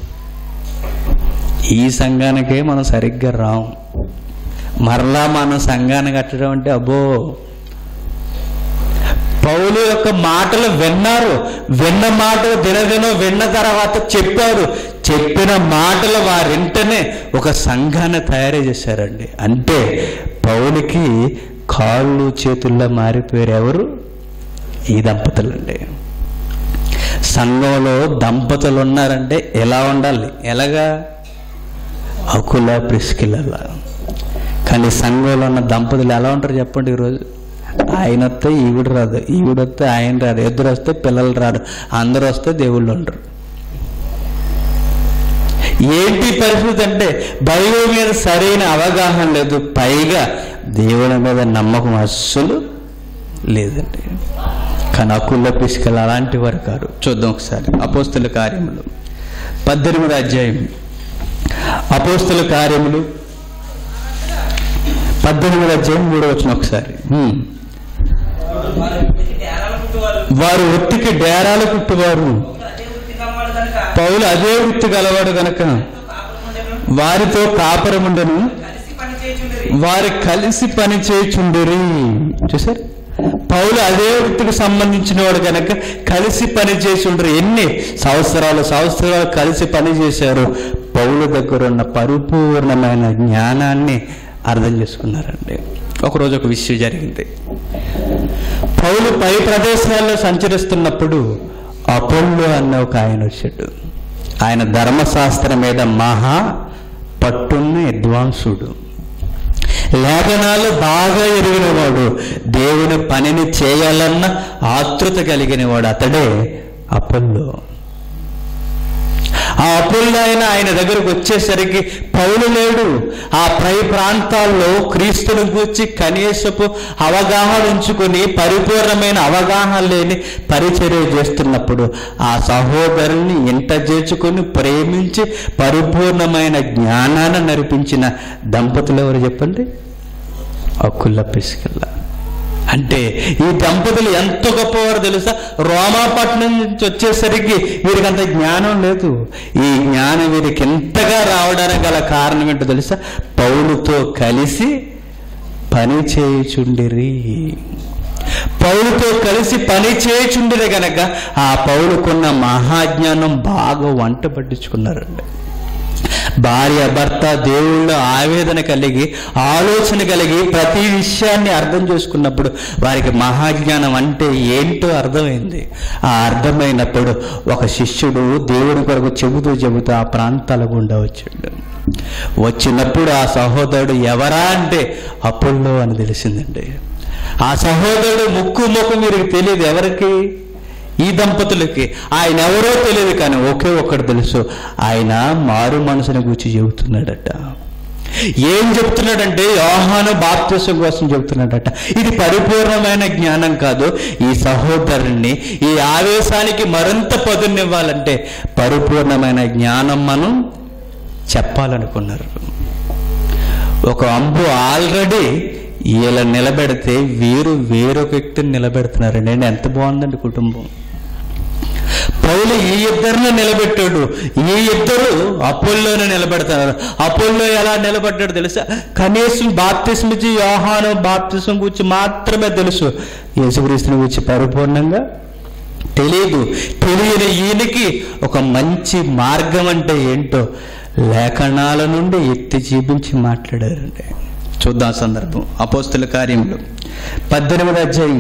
[SPEAKER 1] ఈ సంఘానికే మనం సరిగ్గా రాం మరలా మనం సంఘాన్ని కట్టడం అంటే అబ్బో పౌలు యొక్క మాటలు విన్నారు విన్న మాటలు దినదినం విన్న తర్వాత చెప్పారు చెప్పిన మాటలు వారింటనే ఒక సంఘాన్ని తయారు చేశారండి అంటే పౌలుకి కాళ్ళు చేతుల్లో మారిపోయారు ఎవరు ఈ దంపతులండి సంఘంలో దంపతులు ఉన్నారంటే ఎలా ఉండాలి ఎలాగా అకుల ప్రిస్కిలలా కానీ సంఘంలో ఉన్న దంపతులు ఎలా ఉంటారు చెప్పండి ఈరోజు ఆయన వస్తే ఈవిడ రాదు ఈవిడ వస్తే ఆయన రాదు ఇద్దరు వస్తే పిల్లలు రాడు అందరూ వస్తే దేవుళ్ళు ఉండరు ఏంటి పరిస్థితి అంటే బైబిల్ మీద సరైన అవగాహన లేదు పైగా దేవుని మీద నమ్మకం అస్సలు లేదండి కానీ అకుల్లో పిసుకలు అలాంటి వారు కాదు చూద్దాం ఒకసారి అపోస్తుల కార్యములు పద్దెనిమిది అధ్యాయం అపోస్తుల కార్యములు పద్దెనిమిది అధ్యాయం మూడో వచ్చిన ఒకసారి హ్మ్.
[SPEAKER 2] వారు వృత్తికి డేరాలు పుట్టువారు
[SPEAKER 1] వారు వృత్తికి డేరాలు కుట్టువారు
[SPEAKER 2] అదే వృత్తి కమ్మడు కనుక
[SPEAKER 1] పౌలు అదే వృత్తి గలవాడు గనక
[SPEAKER 2] కాపురముండెను
[SPEAKER 1] వారితో కాపరముండను
[SPEAKER 2] కలిసి పని చేయుచుండిరి
[SPEAKER 1] వారు కలిసి పని చేయుచుండిరి చూసారు పౌలు అదే వృత్తికి సంబంధించిన వాడు కనుక కలిసి పని చేసిండ్రు ఎన్ని సంవత్సరాలు సంవత్సరాలు కలిసి పని చేశారు పౌలు దగ్గర ఉన్న పరిపూర్ణమైన జ్ఞానాన్ని అర్థం చేసుకున్నారండి ఒకరోజు ఒక విషయం జరిగింది పౌలు పై ప్రదేశాల్లో సంచరిస్తున్నప్పుడు అపోల్లో అన్న ఒక ఆయన వచ్చాడు ఆయన ధర్మశాస్త్రం మీద మహా పట్టున్న విద్వాంసుడు లేఖనాలు బాగా ఎరిగినవాడు దేవుని పనిని చేయాలన్న ఆతృత కలిగినవాడు అతడే అపోల్లో ఆ అపోల్లో ఆయన ఆయన దగ్గరకు వచ్చేసరికి పౌలు లేడు ఆ పై ప్రాంతాల్లో క్రీస్తుని గూర్చి కనీసపు అవగాహన ఉంచుకొని పరిపూర్ణమైన అవగాహన లేని పరిచర్య చేస్తున్నప్పుడు ఆ సహోదరుని ఇంట చేర్చుకొని ప్రేమించి పరిపూర్ణమైన జ్ఞానాన్ని నడిపించిన దంపతులు ఎవరు చెప్పండి అక్కుల్ల పిసికల్లా అంటే ఈ దంపతులు ఎంత గొప్పవారు తెలుసా రోమాపట్నం నుంచి వచ్చేసరికి వీరికి అంత జ్ఞానం లేదు ఈ జ్ఞానం వీరికి ఎంతగా రావడానికి గల కారణం ఏంటో తెలుసా పౌలుతో కలిసి పని చేయుచుండిరి పౌలుతో కలిసి పని చేయుచుండిరి గనక ఆ పౌలుకున్న మహాజ్ఞానం బాగా వంట పట్టించుకున్నారండి భార్య భర్త దేవుళ్ళ ఆవేదన కలిగి ఆలోచన కలిగి ప్రతి విషయాన్ని అర్థం చేసుకున్నప్పుడు వారికి మహాజ్ఞానం అంటే ఏంటో అర్థమైంది ఆ అర్థమైనప్పుడు ఒక శిష్యుడు దేవుని కొరకు చెబుతూ చెబుతూ ఆ ప్రాంతాల గుండా వచ్చాడు వచ్చినప్పుడు ఆ సహోదరుడు ఎవరా అంటే అప్పుల్లో అని తెలిసిందండి ఆ సహోదరుడు ముక్కు ముఖం వీరికి తెలియదు ఎవరికి ఈ దంపతులకి ఆయన ఎవరో తెలియదు కానీ ఒకే ఒక్కడు తెలుసు ఆయన మారు మనసుని గురించి చెబుతున్నాడట ఏం చెప్తున్నాడంటే యోహాను బాప్తిసం కోసం చెబుతున్నాడట ఇది పరిపూర్ణమైన జ్ఞానం కాదు ఈ సహోదరుణ్ణి ఈ ఆవేశానికి మరింత పదునివ్వాలంటే పరిపూర్ణమైన జ్ఞానం మనం చెప్పాలనుకున్నారు ఒక అంబు ఆల్రెడీ వీళ్ళ నిలబెడితే వీరు వేరొక వ్యక్తిని నిలబెడుతున్నారండి అండి ఎంత బాగుందండి కుటుంబం పౌలు ఈ ఇద్దరిని నిలబెట్టాడు ఈ ఇద్దరు అపోల్లోనే నిలబెడతారు అపోల్లో ఎలా నిలబడ్డాడు తెలుసా కనీసం బాప్తిసం ఇచ్చి యోహాను బాప్తిసం గురించి మాత్రమే తెలుసు యేసుక్రీస్తుని గురించి పరిపూర్ణంగా తెలియదు తెలియని ఈయనకి ఒక మంచి మార్గం అంటే ఏంటో లేఖనాల నుండి ఎత్తి చూపించి మాట్లాడారండి చూద్దాం సందర్భం అపోస్తుల కార్యములు పద్దెనిమిది అధ్యాయం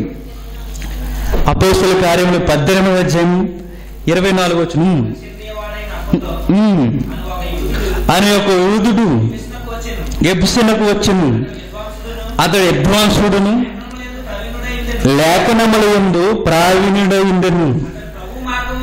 [SPEAKER 1] అపోస్తుల కార్యములు పద్దెనిమిది అధ్యాయం ఇరవై నాలుగు వచ్చిన
[SPEAKER 2] చెందేవాడైన అప్పుల్లో
[SPEAKER 1] ఉమ్,
[SPEAKER 2] అను ఒక యూదుడు
[SPEAKER 1] అని ఒక యూదుడు
[SPEAKER 2] కృష్ణకు వచ్చెను
[SPEAKER 1] ఎబ్సినకు వచ్చును
[SPEAKER 2] విద్వాంసుడును
[SPEAKER 1] అతడు విద్వాంసుడును
[SPEAKER 2] జ్ఞానము లేదు ప్రవీణుడై ఉండెను.
[SPEAKER 1] లేఖనముల యందు ప్రావీణుడై ఉండెను
[SPEAKER 2] అతడు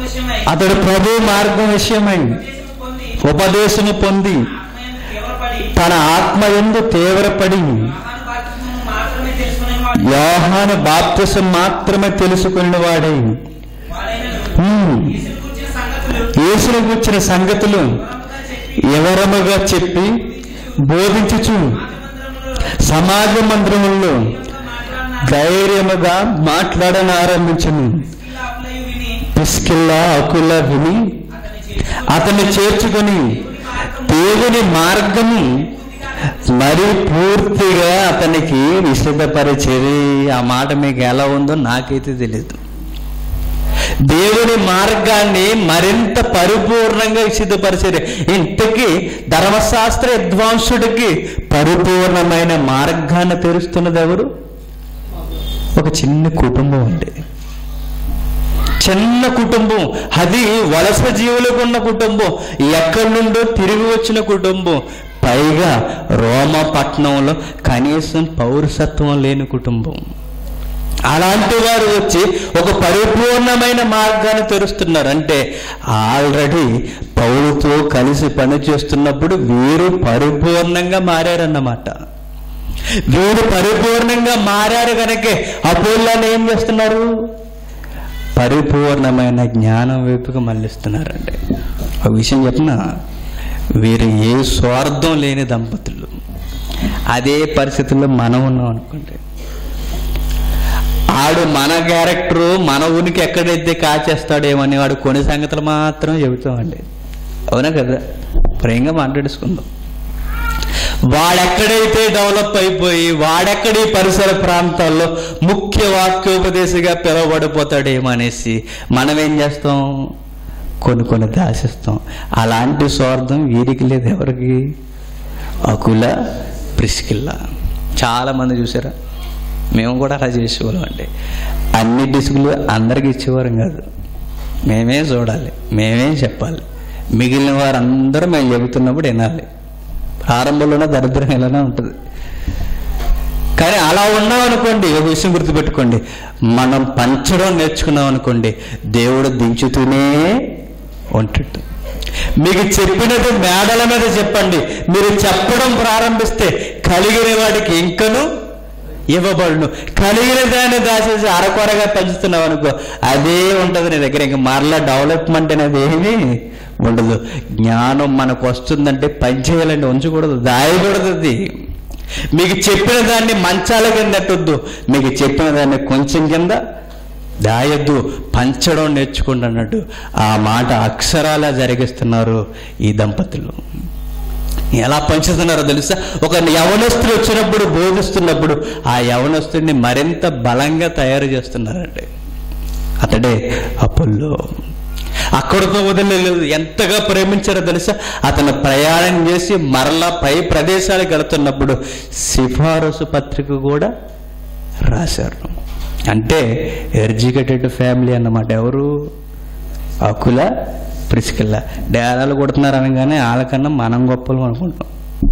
[SPEAKER 2] విషయమై
[SPEAKER 1] అతడు ప్రభు మార్గం విషయమై
[SPEAKER 2] ఉపదేశము పొంది
[SPEAKER 1] ఉపదేశము పొంది
[SPEAKER 2] ఆత్మయందు తీవ్రపడి
[SPEAKER 1] తన ఆత్మ ఎందు తీవ్రపడి
[SPEAKER 2] మహాను బాధ్యతను మాత్రమే తెలుసుకునేవాడు
[SPEAKER 1] యోహాను బాప్తిసం మాత్రమే తెలుసుకున్న వాడై
[SPEAKER 2] వాడైనను
[SPEAKER 1] హ్మ్,
[SPEAKER 2] యేసును గురించిన సంగతులు
[SPEAKER 1] యేసును గుర్చిన సంగతులు
[SPEAKER 2] వివరముగా చెప్పి
[SPEAKER 1] వివరముగా చెప్పి బోధించుచు
[SPEAKER 2] రాజమందిరములో
[SPEAKER 1] సమాజ మందిరములో
[SPEAKER 2] మాట్లాడిన
[SPEAKER 1] ధైర్యముగా మాట్లాడని ఆరంభించను
[SPEAKER 2] స్కిల్లాపులై విని
[SPEAKER 1] పిస్కిల్లా అకుల విని
[SPEAKER 2] అతని చేర్చుకుని
[SPEAKER 1] అతన్ని చేర్చుకొని
[SPEAKER 2] మార్గము
[SPEAKER 1] దేవుని మార్గము మరి పూర్తిగా అతనికి విశదపరిచేది ఆ మాట మీకు ఎలా ఉందో నాకైతే తెలియదు దేవుని మార్గాన్ని మరింత పరిపూర్ణంగా సిద్ధపరిచేది ఇంతకీ ధర్మశాస్త్ర విద్వాంసుడికి పరిపూర్ణమైన మార్గాన్ని తెరుస్తున్నది ఎవరు ఒక చిన్న కుటుంబం అండి చిన్న కుటుంబం అది వలస జీవులకు ఉన్న కుటుంబం ఎక్కడి నుండో తిరిగి వచ్చిన కుటుంబం పైగా రోమ పట్టణంలో కనీసం పౌరసత్వం లేని కుటుంబం అలాంటి వారు వచ్చి ఒక పరిపూర్ణమైన మార్గాన్ని తెరుస్తున్నారు అంటే ఆల్రెడీ పౌరుతో కలిసి పని చేస్తున్నప్పుడు వీరు పరిపూర్ణంగా మారారన్నమాట వీరు పరిపూర్ణంగా మారారు కనుకే అపోళ్ళని ఏం చేస్తున్నారు పరిపూర్ణమైన జ్ఞానం వైపుకి మళ్ళిస్తున్నారండి ఒక విషయం చెప్పిన వీరు ఏ స్వార్థం లేని దంపతులు అదే పరిస్థితుల్లో మనం ఉన్నాం అనుకోండి ఆడు మన క్యారెక్టరు మన ఉనికి ఎక్కడైతే కాచేస్తాడేమని వాడు కొన్ని సంగతులు మాత్రం చెబుతామండి అవునా కదా ప్రేమగా మాట్లాడుకుందాం వాడెక్కడైతే డెవలప్ అయిపోయి వాడెక్కడి పరిసర ప్రాంతాల్లో ముఖ్య వాక్యోపదేశిగా పిలువబడిపోతాడేమో అనేసి మనం ఏం చేస్తాం కొన్ని కొన్ని దాసిస్తాం అలాంటి స్వార్థం వీరికి లేదు ఎవరికి అకుల ప్రిస్కిల్ల చాలా మంది చూసారా మేము కూడా అలా చేసేవాళ్ళం అండి అన్ని డిస్కులు అందరికి ఇచ్చేవారం కాదు మేమే చూడాలి మేమే చెప్పాలి మిగిలిన వారందరూ మేము చెబుతున్నప్పుడు వినాలి ప్రారంభంలోనే దరిద్రం ఇలానే ఉంటుంది కానీ అలా ఉన్నాం అనుకోండి ఒక విషయం గుర్తుపెట్టుకోండి మనం పంచడం నేర్చుకున్నాం అనుకోండి దేవుడు దించుతూనే ఉంటాడు మీకు చెప్పినది మేడల మీద చెప్పండి మీరు చెప్పడం ప్రారంభిస్తే కలిగిన వాడికి ఇంకను ఇవ్వబడును కలిగిన దాన్ని దాచేసి అరకొరగా పంచుతున్నావు అనుకో అదే ఉంటుంది నీ దగ్గర ఇంక మరలా డెవలప్మెంట్ అనేది ఏమీ ఉండదు జ్ఞానం మనకు వస్తుందంటే పంచేయాలంటే ఉంచకూడదు దాయకూడదు అది మీకు చెప్పిన దాన్ని మంచాల కింద నెట్టొద్దు మీకు చెప్పిన దాన్ని కొంచెం కింద దాయొద్దు పంచడం నేర్చుకోండి అన్నట్టు ఆ మాట అక్షరాలా జరిగిస్తున్నారు ఈ దంపతులు ఎలా పంచుతున్నారో తెలుసా ఒక యవనస్తుడు వచ్చినప్పుడు బోధిస్తున్నప్పుడు ఆ యవనస్తుడిని మరింత బలంగా తయారు చేస్తున్నారండి అతడే అప్పుల్లో అక్కడితో వదిలేదు ఎంతగా ప్రేమించారో తెలుసా అతను ప్రయాణం చేసి మరలా పై ప్రదేశాలకు వెళుతున్నప్పుడు సిఫారసు పత్రిక కూడా రాశారు అంటే ఎడ్యుకేటెడ్ ఫ్యామిలీ అన్నమాట ఎవరు అకుల ప్రిస్కిల్ల డేరాలు కొడుతున్నారు అనగానే వాళ్ళకన్నా మనం గొప్పలు అనుకుంటాం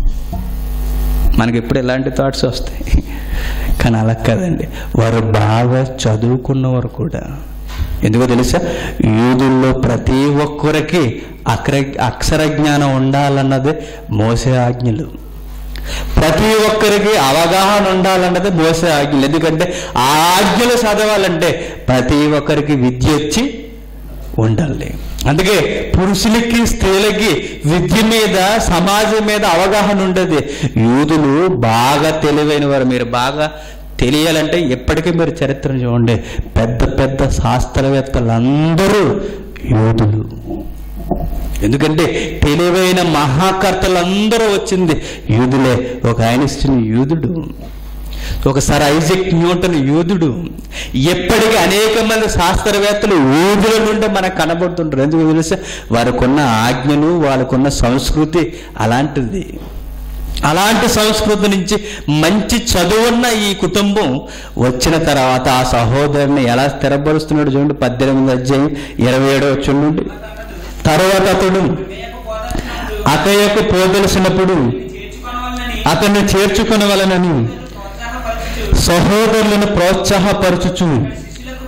[SPEAKER 1] మనకి ఎప్పుడు ఎలాంటి థాట్స్ వస్తాయి కానీ అలా కాదండి వారు బాగా చదువుకున్నవారు కూడా ఎందుకో తెలుసా యూదుల్లో ప్రతి ఒక్కరికి అక్షర అక్షర జ్ఞానం ఉండాలన్నది మోసే ఆజ్ఞలు ప్రతి ఒక్కరికి అవగాహన ఉండాలన్నది మోసే ఆజ్ఞలు ఎందుకంటే ఆ ఆజ్ఞలు చదవాలంటే ప్రతి ఒక్కరికి విద్య వచ్చి ఉండాలి అందుకే పురుషులకి స్త్రీలకి విద్య మీద సమాజం మీద అవగాహన ఉండేది యూదులు బాగా తెలివైన వారు మీరు బాగా తెలియాలంటే ఎప్పటికీ మీరు చరిత్రను చూడండి పెద్ద పెద్ద శాస్త్రవేత్తలందరూ యూదులు ఎందుకంటే తెలివైన మహాకర్తలందరూ వచ్చింది యూదులే ఒక ఐన్స్టీన్ యూదుడు ఒకసారి ఐజక్ న్యూటన్ యూదుడు ఎప్పటికీ అనేక మంది శాస్త్రవేత్తలు యూదుల నుండి మనకు కనబడుతుంటారు ఎందుకు తెలుసా వారికున్న ఆజ్ఞలు వాళ్ళకున్న సంస్కృతి అలాంటిది అలాంటి సంస్కృతి నుంచి మంచి చదువున్న ఈ కుటుంబం వచ్చిన తర్వాత ఆ సహోదరుని ఎలా స్థిరపరుస్తున్నాడు చూడండి పద్దెనిమిది అధ్యాయం ఇరవై ఏడో వచ్చి నుండి తర్వాత అతడు
[SPEAKER 2] వేయక పోదలిచినప్పుడు
[SPEAKER 1] అతయ్యకు పోదలిసినప్పుడు
[SPEAKER 2] చేర్చుకొనవలనని
[SPEAKER 1] అతన్ని చేర్చుకొనవలనని
[SPEAKER 2] ప్రోత్సాహపరచుచు
[SPEAKER 1] సహోదరులను ప్రోత్సాహపరచుచు
[SPEAKER 2] శిష్యులకు రాసిరి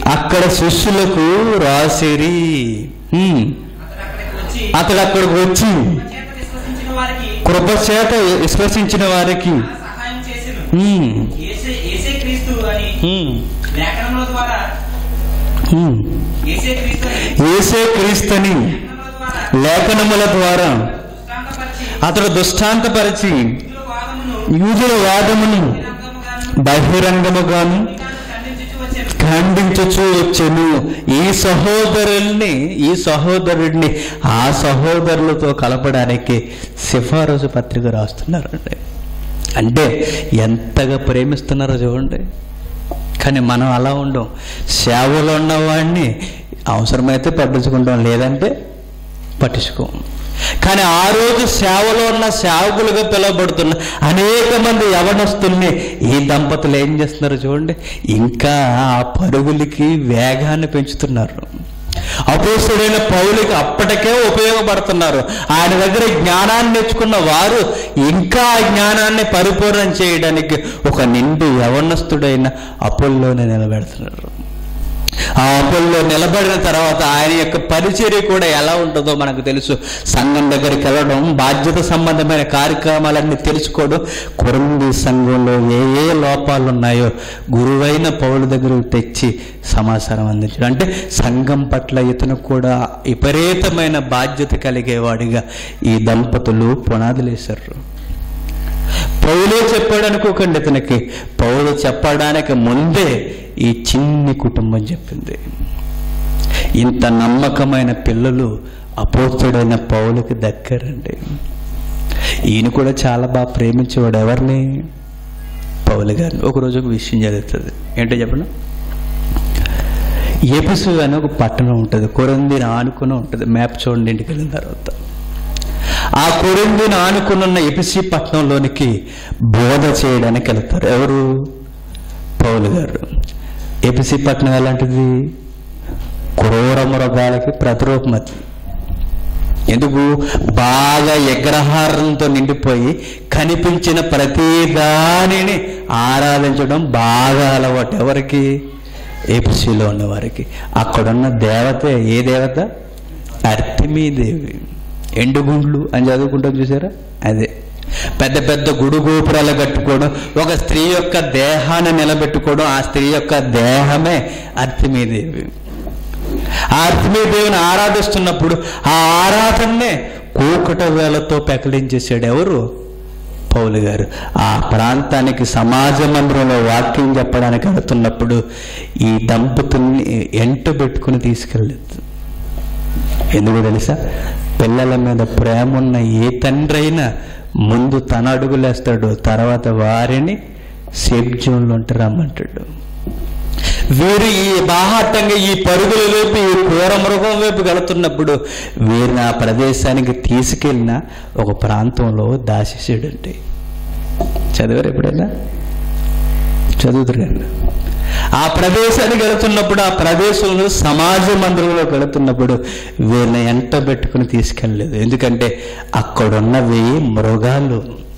[SPEAKER 1] అక్కడ శిష్యులకు రాసిరి హ్మ్.
[SPEAKER 2] అతడు అక్కడికి వచ్చి
[SPEAKER 1] అతడు అక్కడికి వచ్చి
[SPEAKER 2] కృప చేత
[SPEAKER 1] కృప చేత
[SPEAKER 2] విశ్వసించిన వారికి
[SPEAKER 1] విశ్వసించిన వారికి
[SPEAKER 2] చాలా సహాయం చేసిన
[SPEAKER 1] హ్మ్.
[SPEAKER 2] ఏసే ఏసే క్రీస్తు అని
[SPEAKER 1] హ్మ్.
[SPEAKER 2] లేఖనముల ద్వారా
[SPEAKER 1] హ్మ్.
[SPEAKER 2] ఏసే క్రీస్తు అని
[SPEAKER 1] యేసే క్రీస్తుని
[SPEAKER 2] లేఖనముల ద్వారా
[SPEAKER 1] లేఖనముల ద్వారా
[SPEAKER 2] దుష్టాంతపరిచి
[SPEAKER 1] అతడు దుష్టాంతపరిచి
[SPEAKER 2] యూదుల వాదమును
[SPEAKER 1] యూదుల వాదమును
[SPEAKER 2] బహిరంగముగాను
[SPEAKER 1] బహిరంగముగాను
[SPEAKER 2] ఖండించుచు వచ్చాను
[SPEAKER 1] ఖండించుచూ వచ్చెను ఈ సహోదరుల్ని ఈ సహోదరుడిని ఆ సహోదరులతో కలపడానికి సిఫారసు పత్రిక రాస్తున్నారండి అంటే ఎంతగా ప్రేమిస్తున్నారో చూడండి కానీ మనం అలా ఉండం సేవలో ఉన్నవాడిని అవసరమైతే పట్టించుకుంటాం లేదంటే పట్టించుకోం కానీ ఆ రోజు సేవలో ఉన్న సేవకులుగా పిలువబడుతున్న అనేక మంది యవనస్తుల్ని ఈ దంపతులు ఏం చేస్తున్నారు చూడండి ఇంకా ఆ పరుగులకి వేగాన్ని పెంచుతున్నారు అపోస్తుడైన పౌలికి అప్పటికే ఉపయోగపడుతున్నారు ఆయన దగ్గర జ్ఞానాన్ని నేర్చుకున్న వారు ఇంకా ఆ జ్ఞానాన్ని పరిపూర్ణం చేయడానికి ఒక నిండు యవనస్తుడైన అపోల్లోనే నిలబెడుతున్నారు ఆ అపోల్లో నిలబడిన తర్వాత ఆయన యొక్క పరిచర్య కూడా ఎలా ఉంటుందో మనకు తెలుసు సంఘం దగ్గరికి వెళ్ళడం బాధ్యత సంబంధమైన కార్యక్రమాలన్నీ తెలుసుకోవడం కొరంది సంఘంలో ఏ ఏ లోపాలు ఉన్నాయో గురువైన పౌరుల దగ్గరకు తెచ్చి సమాచారం అందించడం అంటే సంఘం పట్ల ఇతను కూడా విపరీతమైన బాధ్యత కలిగేవాడిగా ఈ దంపతులు పునాదులేశారు పౌలే చెప్పాడు అనుకోకండి ఇతనికి పౌలు చెప్పడానికి ముందే ఈ చిన్ని కుటుంబం చెప్పింది ఇంత నమ్మకమైన పిల్లలు అపోస్తుడైన పౌలకి దగ్గరండి ఈయన కూడా చాలా బాగా ప్రేమించేవాడు ఎవరిని పౌలు గారిని ఒకరోజు ఒక విషయం జరుగుతుంది ఏంటో చెప్పండి ఎపిసు అని ఒక పట్టణం ఉంటుంది కొరందిని ఆనుకుని ఉంటుంది మ్యాప్ చూడండి ఇంటికి వెళ్ళిన తర్వాత ఆ కొరిందిని ఆనుకునున్న ఎపిసి పట్టణంలోనికి బోధ చేయడానికి వెళ్తారు ఎవరు పౌలు గారు ఎపిసి పట్టణం ఎలాంటిది క్రూర మృగాలకి ప్రతిరూపం అది ఎందుకు బాగా ఎగ్రహారంతో నిండిపోయి కనిపించిన ప్రతి దానిని ఆరాధించడం బాగా అలవాటు ఎవరికి ఏపీసీలో ఉన్న వారికి అక్కడున్న దేవత ఏ దేవత అర్తిమీదేవి ఎండుగుండ్లు అని చదువుకుంటాం చూసారా అదే పెద్ద పెద్ద గుడు గోపురాలు కట్టుకోవడం ఒక స్త్రీ యొక్క దేహాన్ని నిలబెట్టుకోవడం ఆ స్త్రీ యొక్క దేహమే అర్తిమీదేవి ఆ అర్తిమీదేవిని ఆరాధిస్తున్నప్పుడు ఆ ఆరాధననే కూకట వేలతో పెకలించేసాడు ఎవరు పౌలు గారు ఆ ప్రాంతానికి సమాజ మందిరంలో వాక్యం చెప్పడానికి వెళుతున్నప్పుడు ఈ దంపతుల్ని ఎంట పెట్టుకుని తీసుకెళ్ళలేదు ఎందుకు తెలుసా పిల్లల మీద ప్రేమ ఉన్న ఏ తండ్రి అయినా ముందు తన అడుగులేస్తాడు తర్వాత వారిని సేఫ్ జోన్లో ఉంటే రమ్మంటాడు వీరు ఈ బాహాటంగా ఈ పరుగుల వైపు ఈ క్రూర మృగం వైపు వెళుతున్నప్పుడు వీరిని ఆ ప్రదేశానికి తీసుకెళ్ళిన ఒక ప్రాంతంలో దాచేసాడండి చదివారు ఎప్పుడైనా చదువుతారు కదా ఆ ప్రదేశానికి వెళుతున్నప్పుడు ఆ ప్రదేశంలో సమాజ మందిరంలోకి వెళుతున్నప్పుడు వీరిని ఎంట పెట్టుకుని తీసుకెళ్ళలేదు ఎందుకంటే అక్కడున్నవి మృగాలు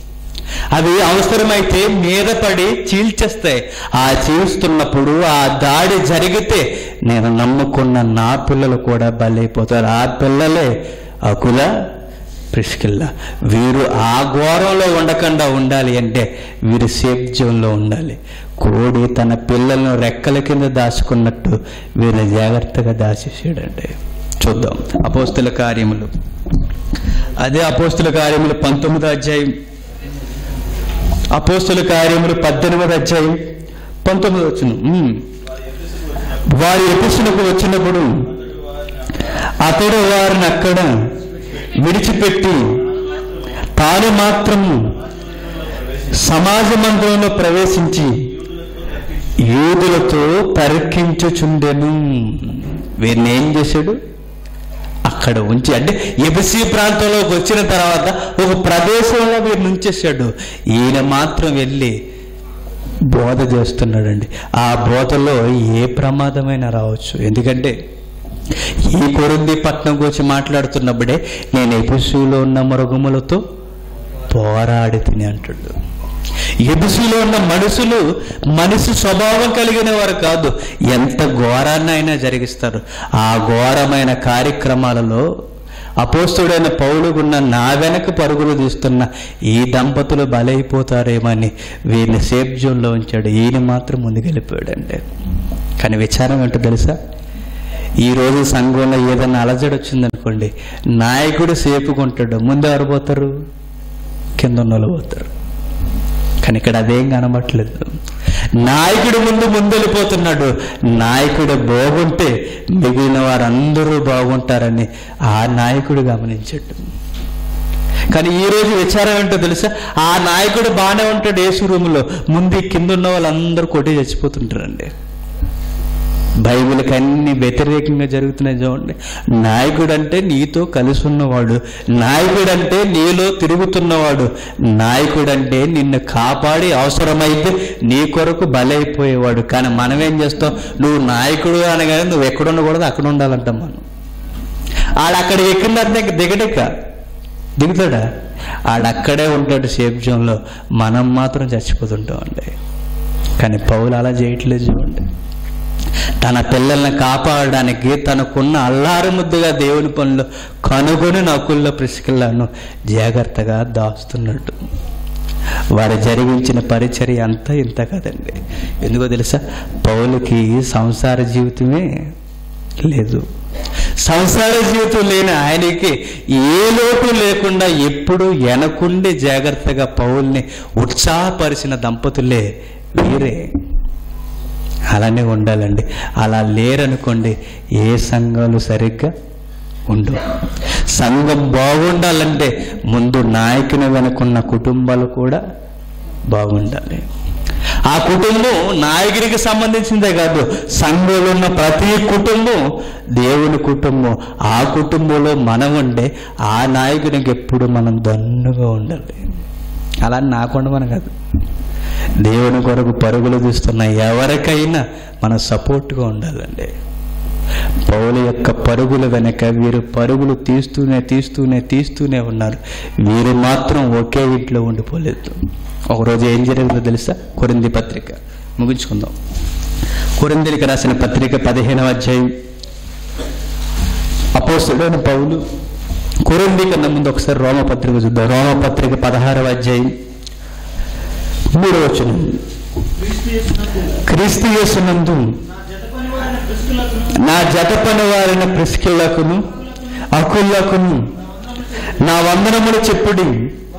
[SPEAKER 1] అవి అవసరమైతే మీద పడి చీల్చేస్తాయి ఆ చీల్స్తున్నప్పుడు ఆ దాడి జరిగితే నేను నమ్ముకున్న నా పిల్లలు కూడా బలైపోతారు ఆ పిల్లలే అకుల ప్రిస్కిల్ల వీరు ఆ ఘోరంలో ఉండకుండా ఉండాలి అంటే వీరు సేఫ్ జోన్లో ఉండాలి కోడి తన పిల్లలను రెక్కల కింద దాచుకున్నట్టు వీరిని జాగ్రత్తగా దాచేసాడండి చూద్దాం అపోస్తుల కార్యములు అదే అపోస్తుల కార్యములు పంతొమ్మిదో అధ్యాయం అపోస్తుల కార్యములు పద్దెనిమిది అధ్యాయం పంతొమ్మిది వచ్చిన వారి ఎపిసులకు వచ్చినప్పుడు అతడు వారిని అక్కడ విడిచిపెట్టి తాను మాత్రము సమాజ మందిరంలో ప్రవేశించి యూదులతో తర్కించుచుండెను వీరిని ఏం చేశాడు అక్కడ ఉంచి అంటే ఎబిసి ప్రాంతంలోకి వచ్చిన తర్వాత ఒక ప్రదేశంలో వీరిని ఉంచేశాడు ఈయన మాత్రం వెళ్ళి బోధ చేస్తున్నాడండి ఆ బోధలో ఏ ప్రమాదమైనా రావచ్చు ఎందుకంటే ఈ కొరింది పట్నం గురించి మాట్లాడుతున్నప్పుడే నేను ఎపిసులో ఉన్న మృగములతో పోరాడి తిని అంటాడు ఎబుసిలో ఉన్న మనుషులు మనిషి స్వభావం కలిగిన వారు కాదు ఎంత ఘోరాన్నైనా జరిగిస్తారు ఆ ఘోరమైన కార్యక్రమాలలో అపోస్తుడైన పౌలుగున్న నా వెనక పరుగులు తీస్తున్న ఈ దంపతులు బలైపోతారేమని వీరిని సేఫ్ జోన్లో ఉంచాడు ఈయన మాత్రం ముందుకెళ్ళిపోయాడండి కానీ విచారం ఏంటో తెలుసా ఈ రోజు సంఘంలో ఏదైనా అలజడి వచ్చిందనుకోండి నాయకుడు సేపుకుంటాడు ముందు ఎవరు పోతారు కింద ఉన్న వాళ్ళు పోతారు కానీ ఇక్కడ అదేం కనబట్లేదు నాయకుడు ముందు ముందెళ్ళిపోతున్నాడు నాయకుడు బాగుంటే మిగిలిన వారందరూ బాగుంటారని ఆ నాయకుడు గమనించాడు కానీ ఈ రోజు విచారం ఏంటో తెలుసా ఆ నాయకుడు బాగానే ఉంటాడు ఏసు రూములో ముందు ఈ కింద ఉన్న వాళ్ళందరూ కొట్టి చచ్చిపోతుంటారండి బైబిల్కి అన్ని వ్యతిరేకంగా జరుగుతున్నాయి చూడండి నాయకుడు అంటే నీతో కలిసి ఉన్నవాడు నాయకుడు అంటే నీలో తిరుగుతున్నవాడు నాయకుడు అంటే నిన్ను కాపాడి అవసరమైతే నీ కొరకు బలైపోయేవాడు కానీ మనం ఏం చేస్తాం నువ్వు నాయకుడు అనగానే నువ్వు ఎక్కడ ఉండకూడదు అక్కడ ఉండాలంటాం మనం ఆడక్కడ ఎక్కిన దిగడక దిగుతాడా ఆడక్కడే ఉంటాడు సేఫ్ జోన్లో మనం మాత్రం చచ్చిపోతుంటాం అండి కానీ పౌలు అలా చేయట్లేదు చూడండి తన పిల్లల్ని కాపాడడానికి తనకున్న అల్లారు ముద్దుగా దేవుని పనులు కనుగొని నకుల్లో పిసికిళ్లను జాగ్రత్తగా దాస్తున్నాడు వారు జరిగించిన పరిచర్య అంతా ఇంత కదండి ఎందుకో తెలుసా పౌలకి సంసార జీవితమే లేదు సంసార జీవితం లేని ఆయనకి ఏ లోటు లేకుండా ఎప్పుడు వెనకుండి జాగ్రత్తగా పౌల్ని ఉత్సాహపరిచిన దంపతులే వీరే అలానే ఉండాలండి అలా లేరనుకోండి ఏ సంఘాలు సరిగ్గా ఉండవు సంఘం బాగుండాలంటే ముందు నాయకుని వెనుకున్న కుటుంబాలు కూడా బాగుండాలి ఆ కుటుంబం నాయకుడికి సంబంధించిందే కాదు సంఘంలో ఉన్న ప్రతి కుటుంబం దేవుని కుటుంబం ఆ కుటుంబంలో మనం ఉండే ఆ నాయకునికి ఎప్పుడు మనం దన్నుగా ఉండాలి అలా నాకుండా మనం కాదు దేవుని కొరకు పరుగులు తీస్తున్న ఎవరికైనా మన సపోర్ట్గా ఉండాలండి పౌలు యొక్క పరుగుల వెనక వీరు పరుగులు తీస్తూనే తీస్తూనే తీస్తూనే ఉన్నారు వీరు మాత్రం ఒకే ఇంట్లో ఉండిపోలేదు ఒకరోజు ఏం జరిగిందో తెలుసా కొరింది పత్రిక ముగించుకుందాం కొరిందికి రాసిన పత్రిక పదిహేనవ అధ్యాయం అపోస్తుడైన పౌలు కొరింది కన్నా ముందు ఒకసారి రోమపత్రిక చూద్దాం రోమపత్రిక పదహారవ అధ్యాయం మూడవ వచనం క్రీస్తు యేసునందు నా జత పని వారిన ప్రిస్కిళ్లకును అకుల్లకును నా వందనములు చెప్పుడి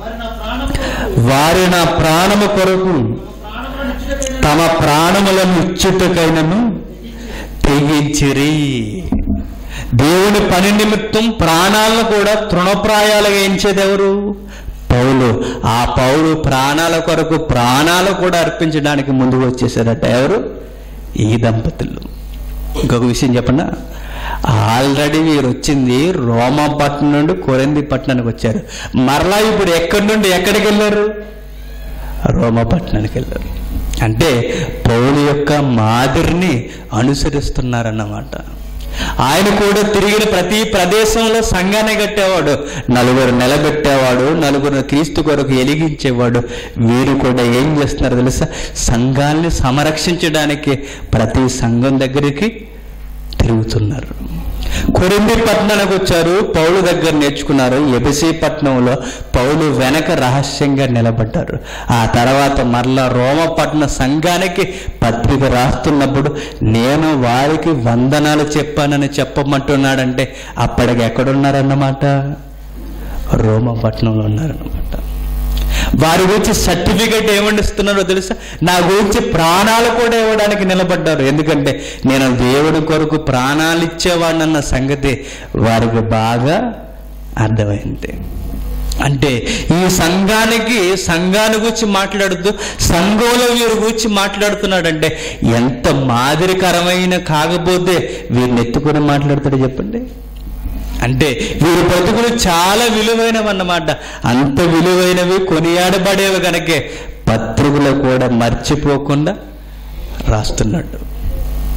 [SPEAKER 1] వారి నా ప్రాణము కొరకు తమ ప్రాణములను ఇచ్చుటకైనను తెగించిరి దేవుని పని నిమిత్తం ప్రాణాలను కూడా తృణప్రాయాలుగా ఎంచేది ఎవరు పౌలు ఆ పౌలు ప్రాణాల కొరకు ప్రాణాలు కూడా అర్పించడానికి ముందుకు వచ్చేసారట ఎవరు ఈ దంపతులు ఇంకొక విషయం చెప్పండి ఆల్రెడీ వీరు వచ్చింది రోమాపట్నం నుండి కొరంది పట్టణానికి వచ్చారు మరలా ఇప్పుడు ఎక్కడి నుండి ఎక్కడికి వెళ్ళారు రోమపట్నానికి వెళ్ళారు అంటే పౌలు యొక్క మాదిరిని అనుసరిస్తున్నారన్నమాట ఆయన కూడా తిరిగిన ప్రతి ప్రదేశంలో సంఘాన్ని కట్టేవాడు నలుగురు నిలబెట్టేవాడు నలుగురు క్రీస్తు కొరకు ఎలిగించేవాడు వీరు కూడా ఏం చేస్తున్నారు తెలుసా సంఘాన్ని సంరక్షించడానికి ప్రతి సంఘం దగ్గరికి తిరుగుతున్నారు కొరింది పట్టణానికి వచ్చారు పౌలు దగ్గర నేర్చుకున్నారు ఎబిసి పట్టణంలో పౌలు వెనక రహస్యంగా నిలబడ్డారు ఆ తర్వాత మరలా రోమపట్న సంఘానికి పత్రిక రాస్తున్నప్పుడు నేను వారికి వందనాలు చెప్పానని చెప్పమంటున్నాడంటే అప్పటికి ఎక్కడున్నారన్నమాట రోమపట్నంలో ఉన్నారన్నమాట వారి గురించి సర్టిఫికెట్ ఏమని ఇస్తున్నారో తెలుసా నా గురించి ప్రాణాలు కూడా ఇవ్వడానికి నిలబడ్డారు ఎందుకంటే నేను దేవుడి కొరకు ప్రాణాలు ఇచ్చేవాడినన్న సంగతి వారికి బాగా అర్థమైంది అంటే ఈ సంఘానికి సంఘాన్ని గురించి మాట్లాడుతూ సంఘంలో వీరి గురించి మాట్లాడుతున్నాడంటే ఎంత మాదిరికరమైన కాకపోతే వీరిని ఎత్తుకొని మాట్లాడతాడు చెప్పండి అంటే వీరి బ్రతుకులు చాలా విలువైనవి అన్నమాట అంత విలువైనవి కొనియాడబడేవి కనుకే పత్రికలు కూడా మర్చిపోకుండా రాస్తున్నాడు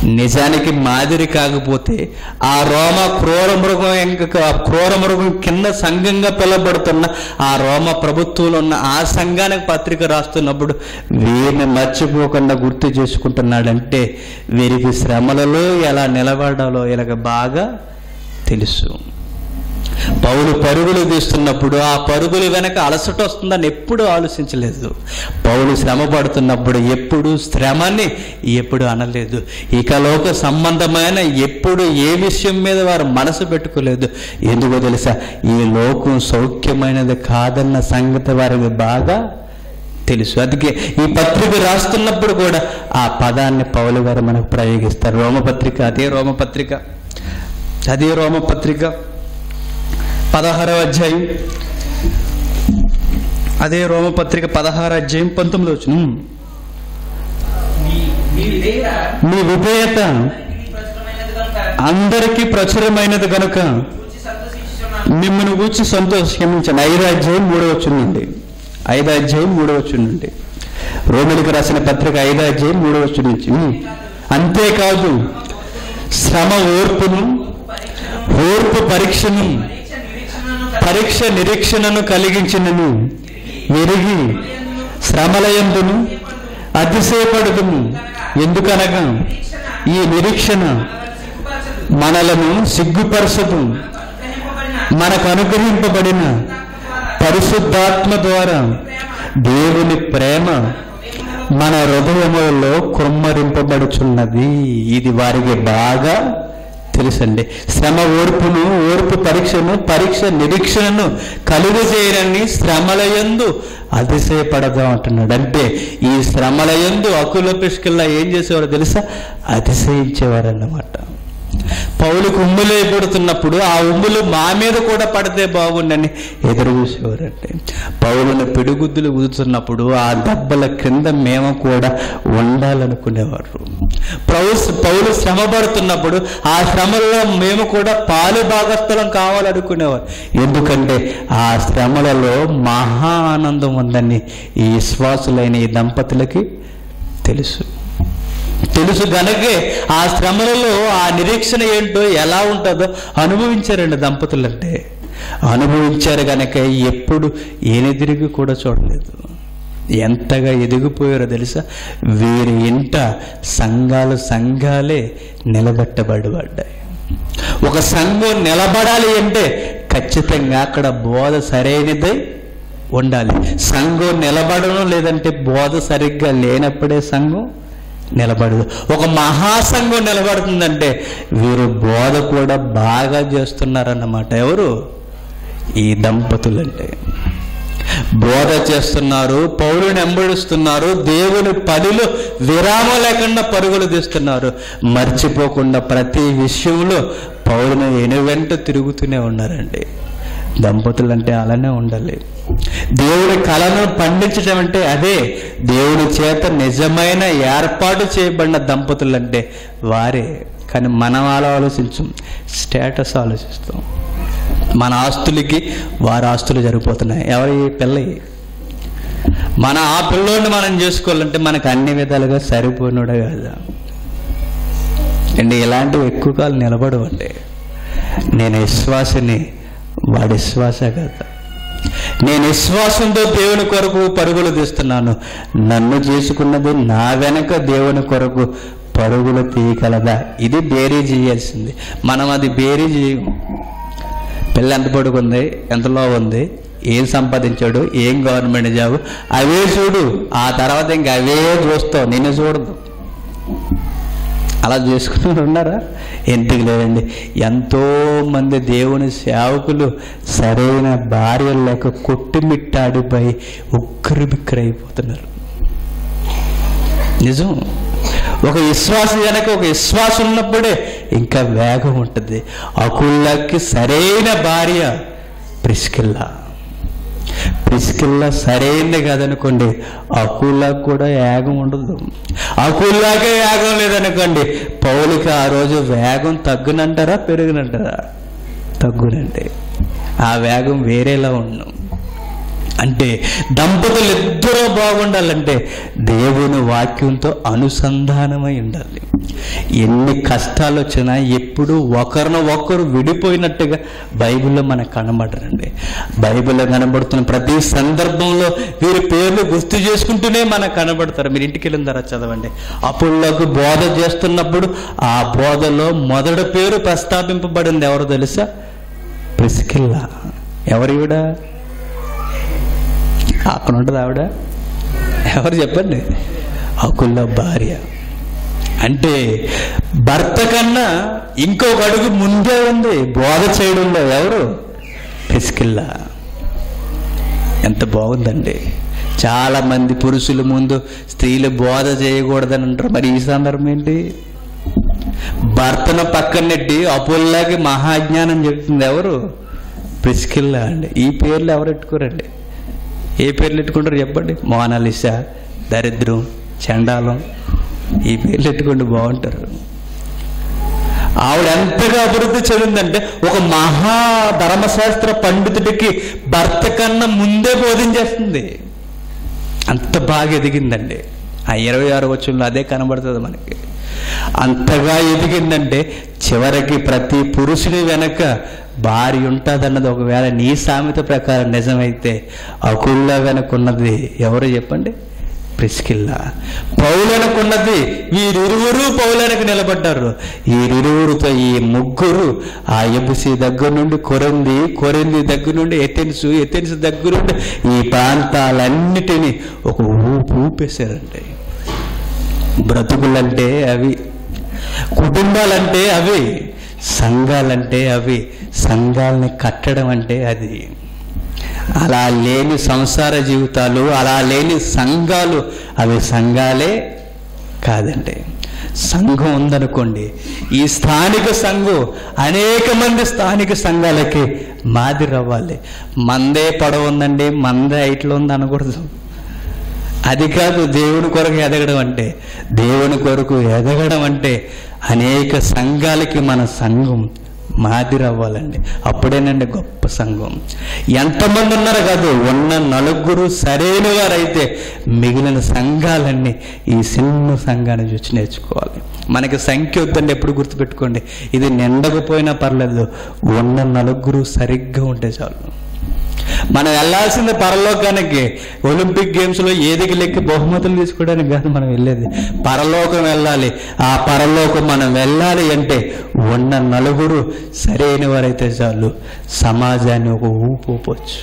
[SPEAKER 1] నిజానికి మాదిరి కాకపోతే ఆ రోమ క్రూర మృగం ఇంకా క్రూర మృగం కింద సంఘంగా పిలవబడుతున్న ఆ రోమ ప్రభుత్వంలో ఉన్న ఆ సంఘానికి పత్రిక రాస్తున్నప్పుడు వీరిని మర్చిపోకుండా గుర్తు చేసుకుంటున్నాడంటే వీరికి శ్రమలలో ఎలా నిలబడాలో వీళ్ళకి బాగా తెలుసు పౌలు పరుగులు తీస్తున్నప్పుడు ఆ పరుగులు వెనక అలసట వస్తుందని ఎప్పుడు ఆలోచించలేదు పౌలు శ్రమ పడుతున్నప్పుడు ఎప్పుడు శ్రమని ఎప్పుడు అనలేదు ఇక లోక సంబంధమైన ఎప్పుడు ఏ విషయం మీద వారు మనసు పెట్టుకోలేదు ఎందుకో తెలుసా ఈ లోకం సౌఖ్యమైనది కాదన్న సంగతి వారికి బాగా తెలుసు అందుకే ఈ పత్రిక రాస్తున్నప్పుడు కూడా ఆ పదాన్ని పౌలు గారు మనకు ప్రయోగిస్తారు రోమపత్రిక అదే రోమపత్రిక అదే రోమపత్రిక పదహారవ అధ్యాయం అదే రోమపత్రిక పదహార అధ్యాయం పంతొమ్మిది వచ్చిన
[SPEAKER 2] మీ మీ విధేయత
[SPEAKER 1] మీ విధేయత
[SPEAKER 2] ఇది ప్రచురమైనది కనుక
[SPEAKER 1] అందరికీ ప్రచురమైనది కనుక
[SPEAKER 2] చూచి సంతోషించుచున్నాను
[SPEAKER 1] మిమ్మల్ని కూర్చి సంతోషించండి ఐదో అధ్యాయం మూడో నుండి ఐదో అధ్యాయం మూడో నుండి రోమిలకు రాసిన పత్రిక ఐదో అధ్యాయం మూడో వచ్చి నుంచి ఉమ్. అంతేకాదు శ్రమ ఓర్పును ఓర్పు పరీక్షను
[SPEAKER 2] పరీక్ష నిరీక్షణను
[SPEAKER 1] పరీక్ష నిరీక్షణను కలిగించినను ఎరిగి శ్రమలయందును అతిశయపడుదుము ఎందుకనగా ఈ నిరీక్షణ
[SPEAKER 2] సిగ్గుపరచదు
[SPEAKER 1] మనలను సిగ్గుపరచదు
[SPEAKER 2] గ్రహింపబడిన
[SPEAKER 1] మనకు అనుగ్రహింపబడిన పరిశుద్ధాత్మ ద్వారా దేవుని ప్రేమ మన హృదయములలో కుమ్మరింపబడుచున్నది ఇది వారికి బాగా తెలుసండి శ్రమ ఓర్పును ఓర్పు పరీక్షను పరీక్ష నిరీక్షణను కలుగజేయనని శ్రమలయందు అతిశయపడదాం అంటున్నాడు అంటే ఈ శ్రమలయందు అకుల పిష్కల్లా ఏం చేసేవారు తెలుసా అతిశయించేవారు అన్నమాట పౌలుకు ఉమ్ములు పడుతున్నప్పుడు ఆ ఉమ్ములు మా మీద కూడా పడితే బాగుండని ఎదురు చూసేవారండి పౌలును పిడుగుద్దులు ఊదుతున్నప్పుడు ఆ దెబ్బల క్రింద మేము కూడా ఉండాలనుకునేవారు పౌలు పౌలు శ్రమ పడుతున్నప్పుడు ఆ శ్రమల్లో మేము కూడా పాలు భాగస్థలం కావాలనుకునేవారు ఎందుకంటే ఆ శ్రమలలో మహా ఆనందం ఉందని ఈ విశ్వాసులైన ఈ దంపతులకి తెలుసు తెలుసు గనకే ఆ శ్రమలలో ఆ నిరీక్షణ ఏంటో ఎలా ఉంటుందో అనుభవించారండి దంపతులంటే అనుభవించారు గనక ఎప్పుడు ఏనెదిరిగి కూడా చూడలేదు ఎంతగా ఎదిగిపోయారో తెలుసా వీరి ఇంట సంఘాలు సంఘాలే నిలబెట్టబడిపడ్డాయి ఒక సంఘం నిలబడాలి అంటే ఖచ్చితంగా అక్కడ బోధ సరైనదై ఉండాలి సంఘం నిలబడడం లేదంటే బోధ సరిగ్గా లేనప్పుడే సంఘం నిలబడదు ఒక మహాసంఘం నిలబడుతుందంటే వీరు బోధ కూడా బాగా చేస్తున్నారన్నమాట ఎవరు ఈ దంపతులంటే బోధ చేస్తున్నారు పౌరుని ఎంబడిస్తున్నారు దేవుని పనిలో విరామం లేకుండా పరుగులు తీస్తున్నారు మర్చిపోకుండా ప్రతి విషయంలో పౌరుని ఎనువెంట తిరుగుతూనే ఉన్నారండి దంపతులు అంటే అలానే ఉండాలి దేవుడి కళను పండించడం అంటే అదే దేవుడి చేత నిజమైన ఏర్పాటు చేయబడిన దంపతులు అంటే వారే కానీ మనం అలా ఆలోచించం స్టేటస్ ఆలోచిస్తాం మన ఆస్తులకి వారి ఆస్తులు జరిగిపోతున్నాయి ఎవరి పిల్లయి మన ఆ పిల్లోడిని మనం చేసుకోవాలంటే మనకు అన్ని విధాలుగా సరిపోయినోడే కదా అండి ఇలాంటివి ఎక్కువ కాలం నిలబడవండి నేను విశ్వాసని వాడి విశ్వాస కదా నేను విశ్వాసంతో దేవుని కొరకు పరుగులు తీస్తున్నాను నన్ను చేసుకున్నది నా వెనక దేవుని కొరకు పరుగులు తీయగలదా ఇది బేరీ చేయాల్సింది మనం అది బేరీ చేయం పిల్ల ఎంత పడుకుంది ఎంతలో ఉంది ఏం సంపాదించాడు ఏం గవర్నమెంట్ జాబ్ అవే చూడు ఆ తర్వాత ఇంకా అవే చూస్తావు నిన్ను చూడదు అలా చేసుకుని ఉన్నారా ఎందుకు లేదండి ఎంతో మంది దేవుని సేవకులు సరైన భార్యలు లేక కొట్టుమిట్టాడిపోయి ఉక్కిరి బిక్కిరైపోతున్నారు నిజం ఒక విశ్వాసం వెనక ఒక విశ్వాసం ఉన్నప్పుడే ఇంకా వేగం ఉంటుంది అకుళ్ళకి సరైన భార్య ప్రిస్కిల్లా ప్రిస్కిల్లా సరైనది కాదనుకోండి అకుల్లాకి కూడా యాగం ఉండదు అకుల్లాకే యాగం లేదనుకోండి పౌలకి ఆ రోజు వేగం తగ్గునంటారా పెరుగునంటారా తగ్గునండి ఆ వేగం వేరేలా ఉండడం అంటే దంపతులు ఇద్దరూ బాగుండాలంటే దేవుని వాక్యంతో అనుసంధానమై ఉండాలి ఎన్ని కష్టాలు వచ్చినా ఎప్పుడు ఒకరిని ఒకరు విడిపోయినట్టుగా బైబిల్లో మనకు కనబడరండి బైబిల్లో కనబడుతున్న ప్రతి సందర్భంలో వీరి పేర్లు గుర్తు చేసుకుంటూనే మనకు కనబడతారు మీరు ఇంటికి వెళ్ళిన తర్వాత చదవండి అప్పుల్లోకి బోధ చేస్తున్నప్పుడు ఆ బోధలో మొదటి పేరు ప్రస్తావింపబడింది ఎవరు తెలుసా ప్రిస్కిల్లా ఎవరు ఈవిడ అక్కడ ఉంటుంది ఆవిడ ఎవరు చెప్పండి అకుల్లో భార్య అంటే భర్త కన్నా ఇంకొక అడుగు ముందే ఉంది బోధ చేయడంలో ఎవరు పిసికిల్లా ఎంత బాగుందండి చాలా మంది పురుషుల ముందు స్త్రీలు బోధ చేయకూడదని అంటారు మరి ఈ సందర్భం ఏంటి భర్తను పక్కన నెట్టి అపోల్లాకి మహాజ్ఞానం చెప్తుంది ఎవరు ప్రిస్కిల్లా అండి ఈ పేర్లు ఎవరు ఎట్టుకోరండి ఏ పేర్లు ఎట్టుకుంటారు చెప్పండి మోనాలిసా దరిద్రం చండాలం ఈ పేర్లు ఎట్టుకుంటే బాగుంటారు ఆవిడ ఎంతగా అభివృద్ధి చెందిందంటే ఒక మహా ధర్మశాస్త్ర పండితుడికి భర్త కన్నా ముందే బోధించేస్తుంది అంత బాగా ఎదిగిందండి ఆ ఇరవై ఆరు వచ్చంలో అదే కనబడుతుంది మనకి అంతగా ఎదిగిందంటే చివరికి ప్రతి పురుషుని వెనక భార్య ఉంటుందన్నది ఒకవేళ నీ సామెత ప్రకారం నిజమైతే అకుల్లా వెనక ఉన్నది ఎవరు చెప్పండి ప్రిస్కిల్లా పౌలనకున్నది వీరిరువురు పౌలనకు నిలబడ్డారు వీరిరువురుతో ఈ ముగ్గురు ఆ ఎబుసి దగ్గర నుండి కొరంది కొరంది దగ్గర నుండి ఎథెన్సు ఎథెన్స్ దగ్గర నుండి ఈ ప్రాంతాలన్నిటినీ ఒక ఊపు ఊపేశారండి బ్రతుకులంటే అవి కుటుంబాలంటే అవి సంఘాలంటే అవి సంఘాలని కట్టడం అంటే అది అలా లేని సంసార జీవితాలు అలా లేని సంఘాలు అవి సంఘాలే కాదండి సంఘం ఉందనుకోండి ఈ స్థానిక సంఘం అనేక మంది స్థానిక సంఘాలకి మాదిరి అవ్వాలి మందే పడవ ఉందండి మందే ఐట్లో ఉంది అనకూడదు అది కాదు దేవుని కొరకు ఎదగడం అంటే దేవుని కొరకు ఎదగడం అంటే అనేక సంఘాలకి మన సంఘం మాదిరి అవ్వాలండి అప్పుడేనండి గొప్ప సంఘం ఎంతమంది ఉన్నారు కాదు ఉన్న నలుగురు సరైన వారైతే మిగిలిన సంఘాలన్నీ ఈ చిన్న సంఘాన్ని చూసి నేర్చుకోవాలి మనకి సంఖ్య వద్దండి ఎప్పుడు గుర్తుపెట్టుకోండి ఇది నిండకపోయినా పర్లేదు ఉన్న నలుగురు సరిగ్గా ఉంటే చాలు మనం వెళ్ళాల్సింది పరలోకానికి ఒలింపిక్ గేమ్స్ లో ఏదికి లెక్కి బహుమతులు తీసుకోవడానికి కాదు మనం వెళ్ళేది పరలోకం వెళ్ళాలి ఆ పరలోకం మనం వెళ్ళాలి అంటే ఉన్న నలుగురు సరైన వారైతే చాలు సమాజాన్ని ఒక ఊపు ఊపొచ్చు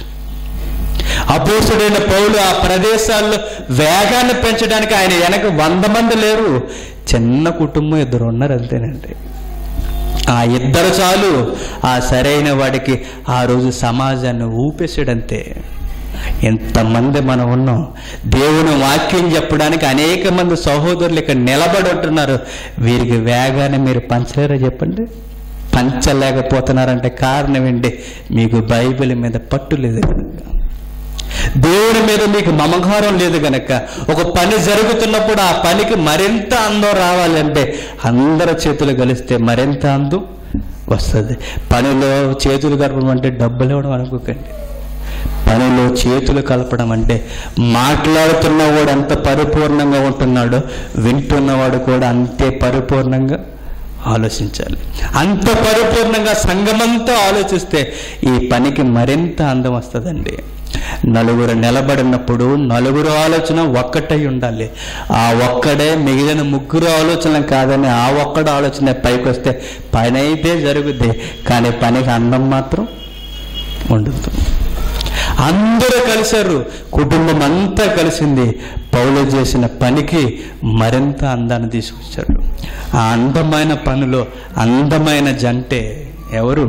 [SPEAKER 1] అపోసుడైన పౌలు ఆ ప్రదేశాల్లో వేగాన్ని పెంచడానికి ఆయన వెనక వంద మంది లేరు చిన్న కుటుంబం ఇద్దరు ఉన్నారు అంతేనండి ఆ ఇద్దరు చాలు ఆ సరైన వాడికి ఆ రోజు సమాజాన్ని ఊపేసాడంతే ఎంతమంది మనం ఉన్నాం దేవుని వాక్యం చెప్పడానికి అనేక మంది సహోదరులు ఇక్కడ నిలబడి ఉంటున్నారు వీరికి వేగాన్ని మీరు పంచలేరా చెప్పండి పంచలేకపోతున్నారంటే కారణం ఏంటి మీకు బైబిల్ మీద పట్టు లేదు కనుక దేవుని మీద మీకు మమకారం లేదు గనక ఒక పని జరుగుతున్నప్పుడు ఆ పనికి మరింత అందం రావాలంటే అందరి చేతులు కలిస్తే మరింత అందం వస్తుంది పనిలో చేతులు కలపడం అంటే డబ్బులు ఇవ్వడం అనుకోకండి పనిలో చేతులు కలపడం అంటే మాట్లాడుతున్నవాడు ఎంత పరిపూర్ణంగా ఉంటున్నాడో వింటున్నవాడు కూడా అంతే పరిపూర్ణంగా ఆలోచించాలి అంత పరిపూర్ణంగా సంఘమంతా ఆలోచిస్తే ఈ పనికి మరింత అందం వస్తుందండి నలుగురు నిలబడినప్పుడు నలుగురు ఆలోచన ఒక్కటై ఉండాలి ఆ ఒక్కడే మిగిలిన ముగ్గురు ఆలోచన కాదని ఆ ఒక్కడు ఆలోచన పైకి వస్తే పని అయితే జరుగుద్ది కానీ పనికి అందం మాత్రం ఉండదు అందరూ కలిశారు కుటుంబం అంతా కలిసింది పౌలు చేసిన పనికి మరింత అందాన్ని తీసుకొచ్చారు ఆ అందమైన పనిలో అందమైన జంటే ఎవరు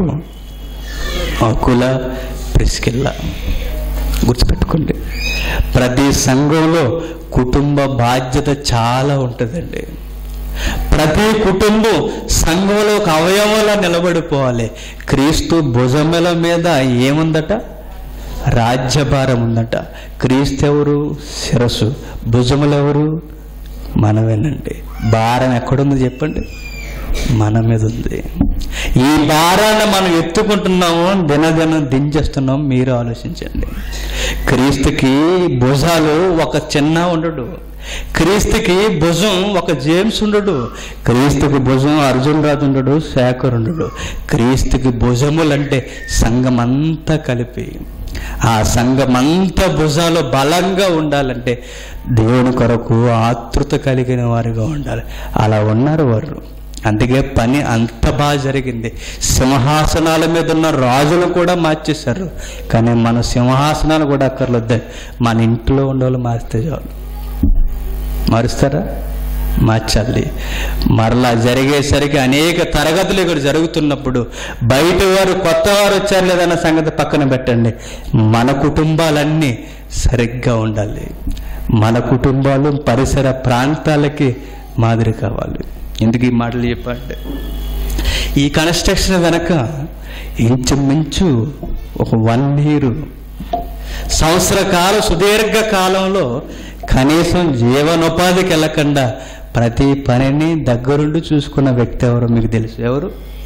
[SPEAKER 1] అకుల ప్రిస్కిల్లా గుర్తుపెట్టుకోండి ప్రతి సంఘంలో కుటుంబ బాధ్యత చాలా ఉంటుందండి ప్రతి కుటుంబం సంఘంలో ఒక అవయవంలా నిలబడిపోవాలి క్రీస్తు భుజముల మీద ఏముందట రాజ్యభారం ఉందట క్రీస్తు ఎవరు శిరస్సు భుజములు ఎవరు మనమేనండి భారం ఎక్కడుంది చెప్పండి మన మీద ఉంది ఈ భారాన్ని మనం ఎత్తుకుంటున్నాము దినదినం దించేస్తున్నాం మీరు ఆలోచించండి క్రీస్తుకి భుజాలు ఒక చిన్న ఉండడు క్రీస్తుకి భుజం ఒక జేమ్స్ ఉండడు క్రీస్తుకి భుజం అర్జున్ రాజు ఉండడు శేఖర్ ఉండడు క్రీస్తుకి భుజములంటే సంఘమంతా కలిపి ఆ సంఘమంతా భుజాలు బలంగా ఉండాలంటే దేవుని కొరకు ఆతృత కలిగిన వారిగా ఉండాలి అలా ఉన్నారు వారు అందుకే పని అంత బాగా జరిగింది సింహాసనాల మీద ఉన్న రాజులు కూడా మార్చేశారు కానీ మన సింహాసనాలు కూడా అక్కర్లేదు మన ఇంట్లో ఉండేవాళ్ళు మారిస్తే చాలు మారుస్తారా మార్చాలి మరలా జరిగేసరికి అనేక తరగతులు ఇక్కడ జరుగుతున్నప్పుడు బయట వారు కొత్త వారు వచ్చారు లేదన్న సంగతి పక్కన పెట్టండి మన కుటుంబాలన్నీ సరిగ్గా ఉండాలి మన కుటుంబాలు పరిసర ప్రాంతాలకి మాదిరి కావాలి ఎందుకు ఈ మాటలు చెప్పండి ఈ కన్స్ట్రక్షన్ వెనక ఇంచుమించు ఒక వన్ ఇయర్ సంవత్సర కాల సుదీర్ఘ కాలంలో కనీసం జీవనోపాధికి వెళ్ళకుండా ప్రతి పనిని దగ్గరుండి చూసుకున్న వ్యక్తి ఎవరు మీకు తెలుసు ఎవరు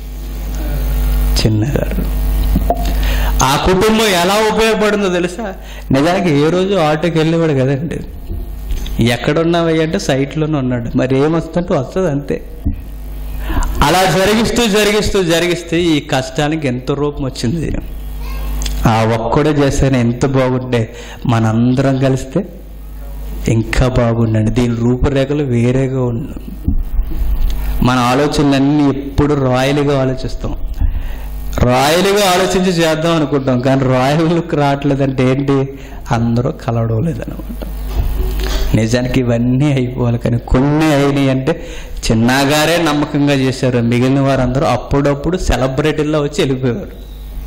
[SPEAKER 1] చిన్నగారు ఆ కుటుంబం ఎలా ఉపయోగపడిందో తెలుసా నిజానికి ఏ రోజు ఆటోకి వెళ్ళేవాడు కదండి ఎక్కడున్నావయ్య అంటే సైట్లోనే ఉన్నాడు మరి ఏమొస్తుంటే వస్తుంది అంతే అలా జరిగిస్తూ జరిగిస్తూ జరిగిస్తే ఈ కష్టానికి ఎంత రూపం వచ్చింది ఆ ఒక్కడే చేస్తేనే ఎంత బాగుంటే మనందరం కలిస్తే ఇంకా బాగుండండి దీని రూపురేఖలు వేరేగా ఉన్నాయి మన ఆలోచనలన్నీ ఎప్పుడు రాయలుగా ఆలోచిస్తాం రాయలుగా ఆలోచించి చేద్దాం అనుకుంటాం కానీ రాయలకు రావట్లేదంటే ఏంటి అందరూ కలవడలేదనమాట నిజానికి ఇవన్నీ అయిపోవాలి కానీ కొన్ని అయినాయి అంటే చిన్నగారే నమ్మకంగా చేశారు మిగిలిన వారందరూ అప్పుడప్పుడు సెలబ్రిటీల్లో వచ్చి వెళ్ళిపోయారు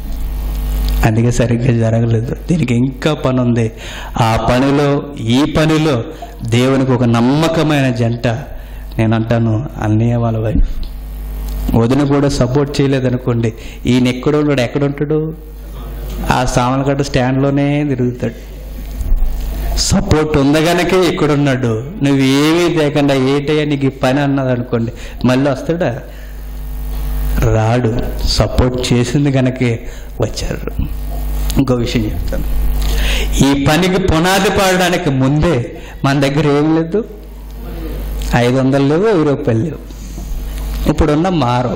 [SPEAKER 1] అందుకే సరిగ్గా జరగలేదు దీనికి ఇంకా పని ఉంది ఆ పనిలో ఈ పనిలో దేవునికి ఒక నమ్మకమైన జంట నేను అంటాను అన్నయ్య వాళ్ళ వైఫ్ వదిన కూడా సపోర్ట్ చేయలేదనుకోండి ఈయన ఎక్కడ ఉంటాడు ఎక్కడ ఉంటాడు ఆ సామలగడ్డ స్టాండ్లోనే తిరుగుతాడు సపోర్ట్ ఉందగనకే ఇక్కడున్నాడు నువ్వు ఏమీ తేకుండా ఏటయ్యా నీకు ఈ పని అన్నది అనుకోండి మళ్ళీ వస్తాడా రాడు సపోర్ట్ చేసింది కనుకే వచ్చారు ఇంకో విషయం చెప్తాను ఈ పనికి పునాది పాడడానికి ముందే మన దగ్గర ఏం లేదు ఐదు వందలు లేవు వెయ్యి రూపాయలు లేవు ఇప్పుడున్న మారు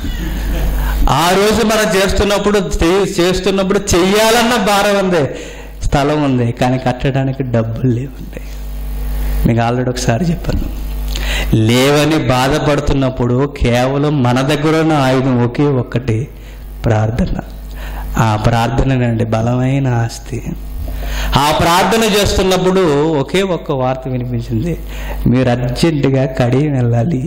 [SPEAKER 1] ఆ రోజు మనం చేస్తున్నప్పుడు చే- చేస్తున్నప్పుడు చెయ్యాలన్న భారం ఉంది స్థలం ఉంది కానీ కట్టడానికి డబ్బులు లేవండి మీకు ఆల్రెడీ ఒకసారి చెప్పాను లేవని బాధపడుతున్నప్పుడు కేవలం మన దగ్గర ఉన్న ఆయుధం ఒకే ఒక్కటి ప్రార్థన ఆ ప్రార్థననండి బలమైన ఆస్తి ఆ ప్రార్థన చేస్తున్నప్పుడు ఒకే ఒక్క వార్త వినిపించింది మీరు అర్జెంటుగా కడియం వెళ్ళాలి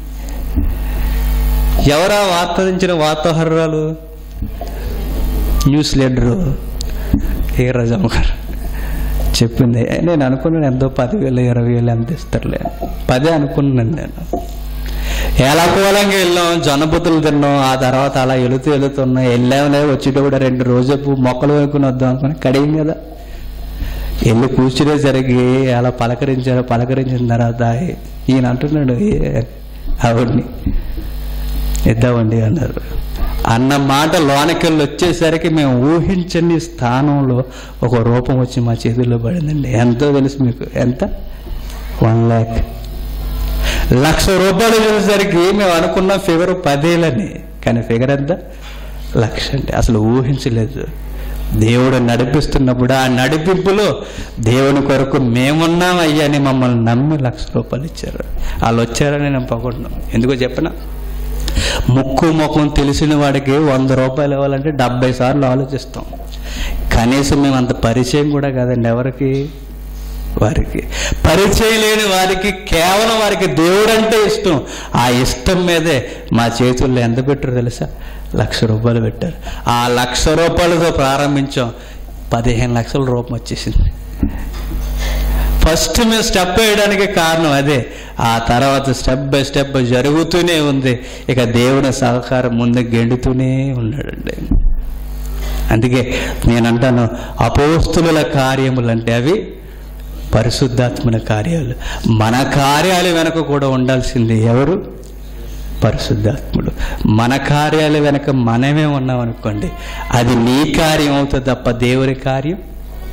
[SPEAKER 1] ఎవరా వార్తించిన వార్తాహరాలు న్యూస్ లీడరు ఏ రజమ్మ గారు చెప్పింది నేను అనుకున్నాను ఎంతో పదివేలు ఇరవై వేలు ఎంత ఇస్తారులే పదే అనుకున్నాను నేను ఏలాకోలంగా వెళ్ళాం జొన్నబుద్ధులు తిన్నాం ఆ తర్వాత అలా వెళుతూ వెళుతున్నాం వెళ్ళాంలే వచ్చేటప్పుడు రెండు రోజు మొక్కలు వేసుకుని వద్దాం అనుకుని కడియం కదా వెళ్ళి కూర్చునే జరిగి అలా పలకరించారు పలకరించిన తర్వాత ఈయన అంటున్నాడు "ఏ, ఆవిడ్ని ఇద్దామండి అన్నారు అన్న మాట లోనకెళ్ళి వచ్చేసరికి మేము ఊహించని స్థానంలో ఒక రూపం వచ్చి మా చేతుల్లో పడిందండి ఎంతో తెలుసు మీకు ఎంత వన్ ల్యాక్ లక్ష రూపాయలు చూసేసరికి మేము అనుకున్న ఫిగర్ పదేలని కానీ ఫిగర్ ఎంత లక్ష అంటే అసలు ఊహించలేదు దేవుడు నడిపిస్తున్నప్పుడు ఆ నడిపింపులో దేవుని కొరకు మేమున్నాం అయ్యా అని మమ్మల్ని నమ్మి లక్ష రూపాయలు ఇచ్చారు వాళ్ళు వచ్చారని నేను పగొట్టినాం ఎందుకో చెప్పనా ముక్కు ముఖం తెలిసిన వాడికి వంద రూపాయలు ఇవ్వాలంటే డెబ్బై సార్లు ఆలోచిస్తాం కనీసం మేము అంత పరిచయం కూడా కాదండి ఎవరికి వారికి పరిచయం లేని వారికి కేవలం వారికి దేవుడు అంటే ఇష్టం ఆ ఇష్టం మీదే మా చేతుల్లో ఎంత పెట్టారు తెలుసా లక్ష రూపాయలు పెట్టారు ఆ లక్ష రూపాయలతో ప్రారంభించాం పదిహేను లక్షల రూపం వచ్చేసింది ఫస్ట్ మేము స్టెప్ వేయడానికి కారణం అదే ఆ తర్వాత స్టెప్ బై స్టెప్ జరుగుతూనే ఉంది ఇక దేవుని సహకారం ముందు గెండుతూనే ఉన్నాడండి అందుకే నేను అంటాను అపోస్తుల కార్యములు అంటే అవి పరిశుద్ధాత్మల కార్యాలు మన కార్యాలు వెనక కూడా ఉండాల్సింది ఎవరు పరిశుద్ధాత్ముడు మన కార్యాలు వెనక మనమే ఉన్నాం అనుకోండి అది నీ కార్యం అవుతుంది తప్ప దేవుని కార్యం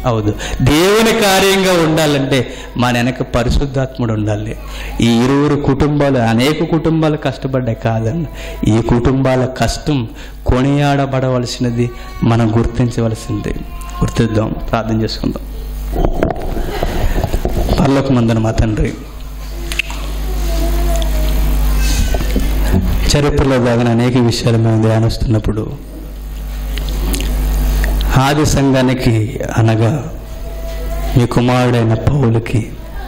[SPEAKER 1] అవుదు దేవుని కార్యంగా ఉండాలంటే మన వెనక పరిశుద్ధాత్ముడు ఉండాలి ఈ ఇరువురు కుటుంబాలు అనేక కుటుంబాలు కష్టపడ్డాయి కాదండి ఈ కుటుంబాల కష్టం కొనియాడబడవలసినది మనం గుర్తించవలసింది గుర్తిద్దాం ప్రార్థన చేసుకుందాం పర్లోక మందున మా తండ్రి చరిత్రలో భాగంగా అనేక విషయాలు మేము ధ్యానిస్తున్నప్పుడు ఆది సంఘానికి అనగా మీ కుమారుడైన పౌలకి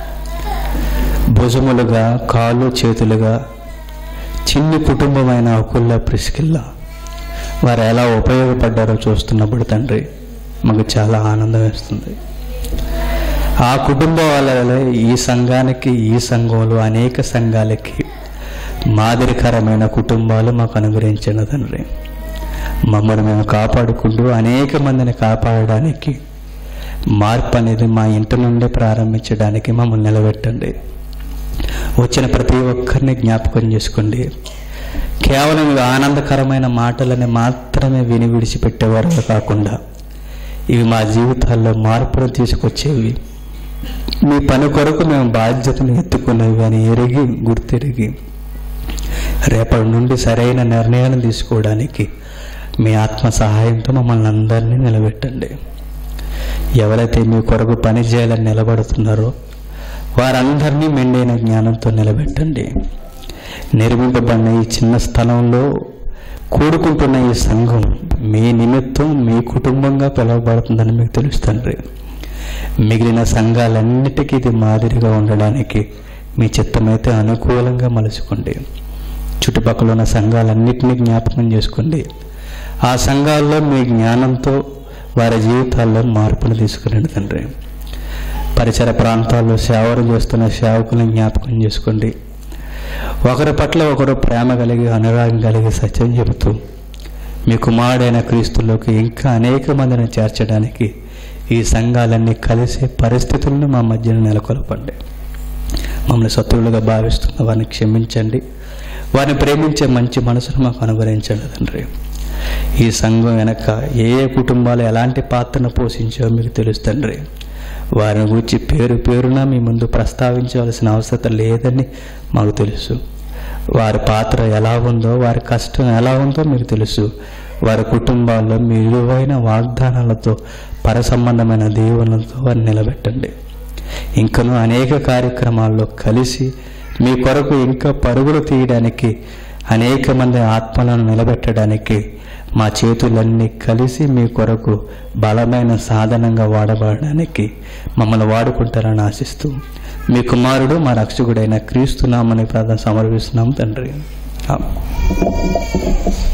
[SPEAKER 1] భుజములుగా కాళ్ళు చేతులుగా చిన్ని కుటుంబమైన అకుల్ల ప్రిస్కిల్లా వారు ఎలా ఉపయోగపడ్డారో చూస్తున్నప్పుడు తండ్రి మాకు చాలా ఆనందం వేస్తుంది ఆ కుటుంబం వల్ల ఈ సంఘానికి ఈ సంఘంలో అనేక సంఘాలకి మాదిరికరమైన కుటుంబాలు మాకు అనుగ్రహించిన తండ్రి మమ్మల్ని మేము కాపాడుకుంటూ అనేక మందిని కాపాడడానికి మార్పు అనేది మా ఇంటి నుండి ప్రారంభించడానికి మమ్మల్ని నిలబెట్టండి వచ్చిన ప్రతి ఒక్కరిని జ్ఞాపకం చేసుకోండి కేవలం ఇవి ఆనందకరమైన మాటలని మాత్రమే విని విడిచిపెట్టేవారు కాకుండా ఇవి మా జీవితాల్లో మార్పును తీసుకొచ్చేవి మీ పని కొరకు మేము బాధ్యతను ఎత్తుకునేవి అని ఎరిగి గుర్తెరిగి రేపటి నుండి సరైన నిర్ణయాన్ని తీసుకోవడానికి మీ ఆత్మ సహాయంతో మమ్మల్ని అందరినీ నిలబెట్టండి ఎవరైతే మీ కొరకు పని చేయాలని నిలబడుతున్నారో వారందరినీ మెండైన జ్ఞానంతో నిలబెట్టండి నిర్మింపబడిన ఈ చిన్న స్థలంలో కూడుకుంటున్న ఈ సంఘం మీ నిమిత్తం మీ కుటుంబంగా పిలువబడుతుందని మీకు తెలుస్తుంది మిగిలిన సంఘాలన్నిటికీ ఇది మాదిరిగా ఉండడానికి మీ చిత్తమైతే అనుకూలంగా మలుచుకోండి చుట్టుపక్కల ఉన్న సంఘాలన్నింటినీ జ్ఞాపకం చేసుకోండి ఆ సంఘాల్లో మీ జ్ఞానంతో వారి జీవితాల్లో మార్పులు తీసుకురండి తండ్రి పరిసర ప్రాంతాల్లో సేవలు చేస్తున్న సేవకులను జ్ఞాపకం చేసుకోండి ఒకరి పట్ల ఒకరు ప్రేమ కలిగి అనురాగం కలిగి సత్యం చెబుతూ మీ కుమారుడైన క్రీస్తులోకి ఇంకా అనేక మందిని చేర్చడానికి ఈ సంఘాలన్నీ కలిసే పరిస్థితులను మా మధ్యన నెలకొల్పండి మమ్మల్ని శత్రువులుగా భావిస్తున్న వారిని క్షమించండి వారిని ప్రేమించే మంచి మనసును మాకు అనుగ్రహించండి తండ్రి ఈ సంఘం వెనక ఏ ఏ కుటుంబాలు ఎలాంటి పాత్రను పోషించావో మీకు తెలుసు తండ్రి వారిని గురించి పేరు పేరున మీ ముందు ప్రస్తావించవలసిన అవసరం లేదని మాకు తెలుసు వారి పాత్ర ఎలా ఉందో వారి కష్టం ఎలా ఉందో మీకు తెలుసు వారి కుటుంబాల్లో మీ విలువైన వాగ్దానాలతో పరసంబంధమైన దీవెనలతో వారిని నిలబెట్టండి ఇంకనూ అనేక కార్యక్రమాల్లో కలిసి మీ కొరకు ఇంకా పరుగులు తీయడానికి అనేక మంది ఆత్మలను నిలబెట్టడానికి మా చేతులన్నీ కలిసి మీ కొరకు బలమైన సాధనంగా వాడబడడానికి మమ్మల్ని వాడుకుంటారని ఆశిస్తూ మీ కుమారుడు మా రక్షకుడైన క్రీస్తునామని ప్రార్థన సమర్పిస్తున్నాం తండ్రి ఆమేన్.